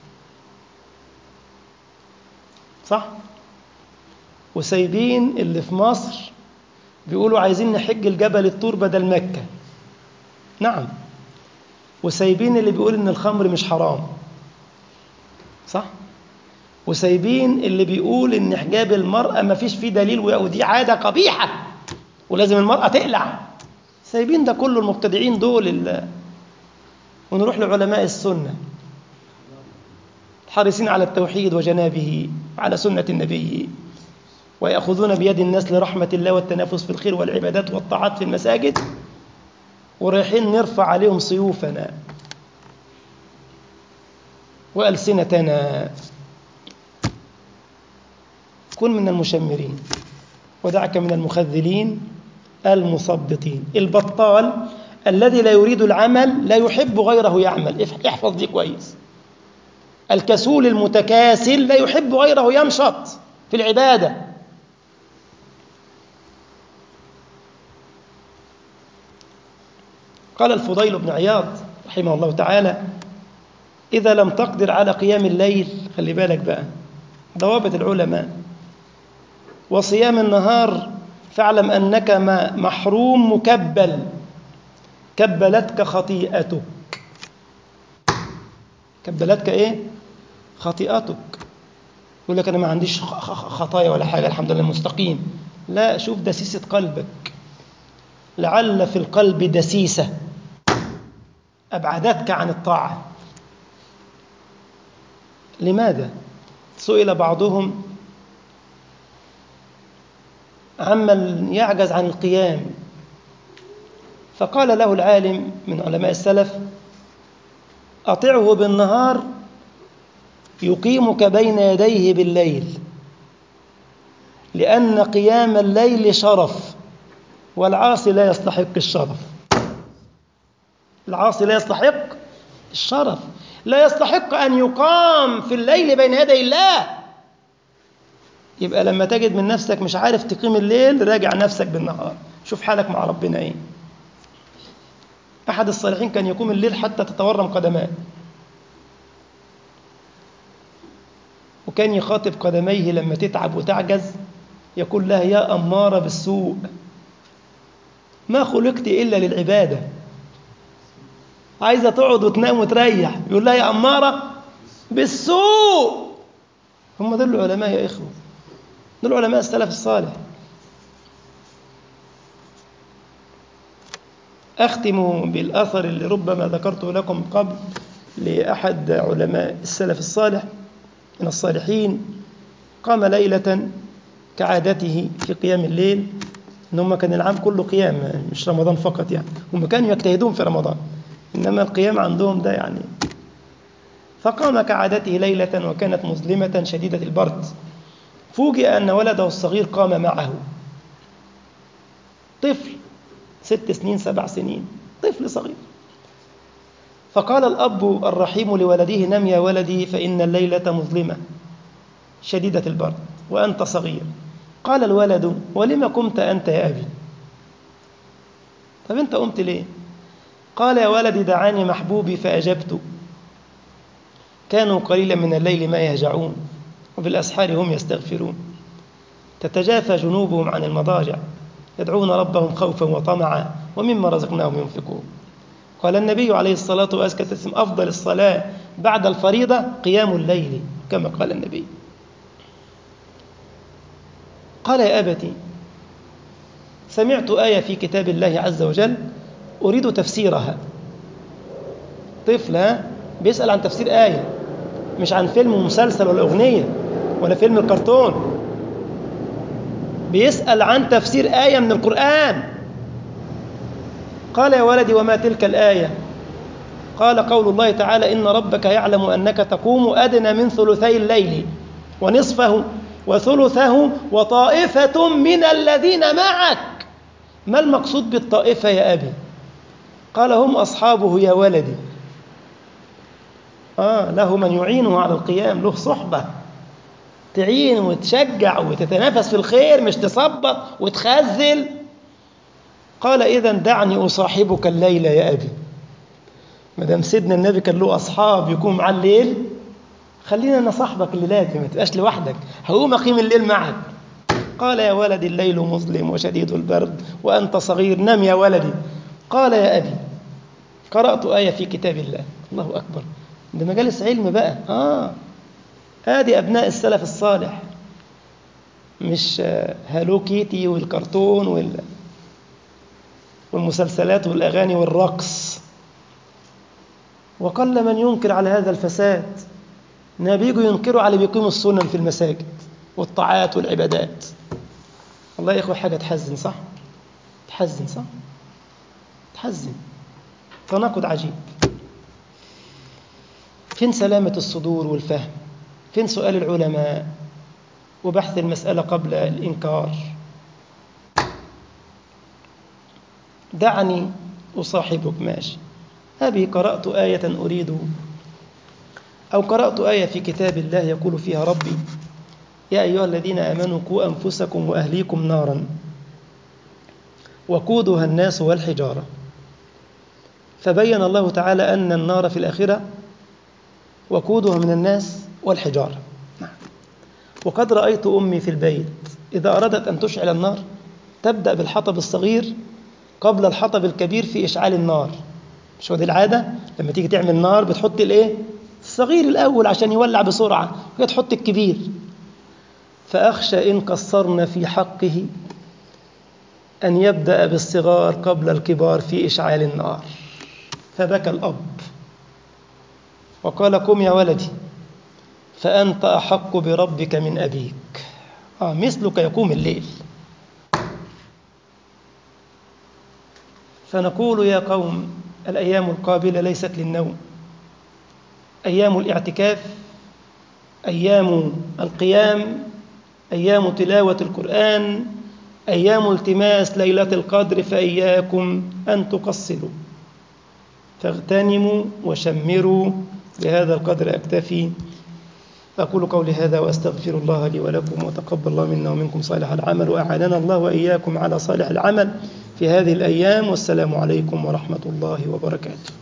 B: صح؟ وسايبين اللي في مصر بيقولوا عايزين نحج الجبل الطور بدل مكة نعم وسايبين اللي بيقول ان الخمر مش حرام صح وسايبين اللي بيقول ان حجاب المرأة ما فيش فيه دليل ودي عادة قبيحة ولازم المرأة تقلع سايبين ده كله المبتدعين دول اللي ونروح لعلماء السنة الحريصين على التوحيد وجنابه وعلى سنة النبي ويأخذون بيد الناس لرحمة الله والتنافس في الخير والعبادات والطاعات في المساجد ورايحين نرفع عليهم سيوفنا وألسنتنا كن من المشمرين ودعك من المخذلين المثبطين البطال الذي لا يريد العمل لا يحب غيره يعمل احفظ دي كويس الكسول المتكاسل لا يحب غيره ينشط في العبادة قال الفضيل بن عياض رحمه الله تعالى إذا لم تقدر على قيام الليل خلي بالك بقى ضوابط العلماء وصيام النهار فاعلم أنك محروم مكبل كبلتك خطيئتك كبلتك إيه؟ خطيئتك يقول لك أنا ما عنديش خطايا ولا حاجة الحمد لله مستقيم لا شوف دسيسة قلبك لعل في القلب دسيسة أبعدتك عن الطاعة لماذا؟ سئل بعضهم عمن يعجز عن القيام فقال له العالم من علماء السلف أطعه بالنهار يقيمك بين يديه بالليل لأن قيام الليل شرف والعاصي لا يستحق الشرف العاصي لا يستحق الشرف لا يستحق أن يقام في الليل بين يدي الله يبقى لما تجد من نفسك مش عارف تقيم الليل راجع نفسك بالنهار شوف حالك مع ربنا ايه أحد الصالحين كان يقوم الليل حتى تتورم قدماه وكان يخاطب قدميه لما تتعب وتعجز يقول لها يا أمارة بالسوء ما خلقت إلا للعبادة عايزة تقعد وتنام وتريح يقول لها يا أمارة بالسوء هم دول العلماء يا إخوة دول علماء السلف الصالح أختم بالأثر اللي ربما ذكرته لكم قبل لأحد علماء السلف الصالح من الصالحين قام ليلة كعادته في قيام الليل إن هم كان العام كله قيام مش رمضان فقط يعني هم كانوا يجتهدون في رمضان إنما القيام عندهم ده يعني فقام كعادته ليلة وكانت مظلمة شديدة البرد فوجئ أن ولده الصغير قام معه طفل ست سنين سبع سنين طفل صغير فقال الأب الرحيم لولده نم يا ولدي فإن الليلة مظلمة شديدة البرد وأنت صغير قال الولد ولم قمت أنت يا أبي طب أنت قمت ليه قال يا ولدي دعاني محبوبي فأجبت كانوا قليلا من الليل ما يهجعون وبالأسحار هم يستغفرون تتجافى جنوبهم عن المضاجع يدعون ربهم خوفا وطمعا ومما رزقناهم ينفقون قال النبي عليه الصلاة والسلام أفضل الصلاة بعد الفريضة قيام الليل كما قال النبي قال يا أبتي سمعت آية في كتاب الله عز وجل أريد تفسيرها طفل بيسأل عن تفسير آية مش عن فيلم ومسلسل ولا أغنية ولا فيلم الكرتون بيسأل عن تفسير آية من القرآن قال يا ولدي وما تلك الآية قال قول الله تعالى إن ربك يعلم أنك تقوم أدنى من ثلثي الليل ونصفه وثلثه وطائفة من الذين معك ما المقصود بالطائفة يا أبي قال هم أصحابه يا ولدي آه له من يعينه على القيام له صحبة تعين وتشجع وتتنافس في الخير مش تصبط وتخزل قال إذا دعني أصاحبك الليلة يا أبي ما دام سيدنا النبي كان له أصحاب يكون مع الليل خلينا أنا صاحبك الليلات ما تبقاش لوحدك هقوم أقيم الليل معك قال يا ولدي الليل مظلم وشديد البرد وأنت صغير نم يا ولدي قال يا أبي قرأت آية في كتاب الله الله أكبر ده مجالس علم بقى آه هذه أبناء السلف الصالح مش هالو كيتي والكرتون وال والمسلسلات والأغاني والرقص وقل من ينكر على هذا الفساد إنها بيجوا ينكروا على بيقيموا السنن في المساجد والطاعات والعبادات والله يا إخوة حاجة تحزن صح؟ تحزن صح؟ تحزن تناقض عجيب فين سلامة الصدور والفهم؟ فين سؤال العلماء وبحث المسألة قبل الإنكار؟ دعني أصاحبك ماشي أبي قرأت آية أريد أو قرأت آية في كتاب الله يقول فيها ربي يا أيها الذين آمنوا قوا أنفسكم وأهليكم نارا وقودها الناس والحجارة
A: فبين الله تعالى أن النار في الآخرة وقودها من الناس والحجارة نعم. وقد رأيت أمي في البيت إذا أرادت أن تشعل النار تبدأ بالحطب الصغير قبل الحطب الكبير في إشعال النار مش هو دي العادة لما تيجي تعمل نار بتحط الإيه الصغير الأول عشان يولع بسرعة وهي تحط الكبير فأخشى إن قصرنا في حقه أن يبدأ بالصغار قبل الكبار في إشعال النار فبكى الأب وقال قم يا ولدي فأنت أحق بربك من أبيك آه مثلك يقوم الليل فنقول يا قوم الأيام القابلة ليست للنوم أيام الاعتكاف أيام القيام أيام تلاوة القرآن أيام التماس ليلة القدر فإياكم أن تقصروا فاغتنموا وشمروا بهذا القدر أكتفي أقول قولي هذا وأستغفر الله لي ولكم وتقبل الله منا ومنكم صالح العمل وأعاننا الله وإياكم على صالح العمل في هذه الأيام والسلام عليكم ورحمة الله وبركاته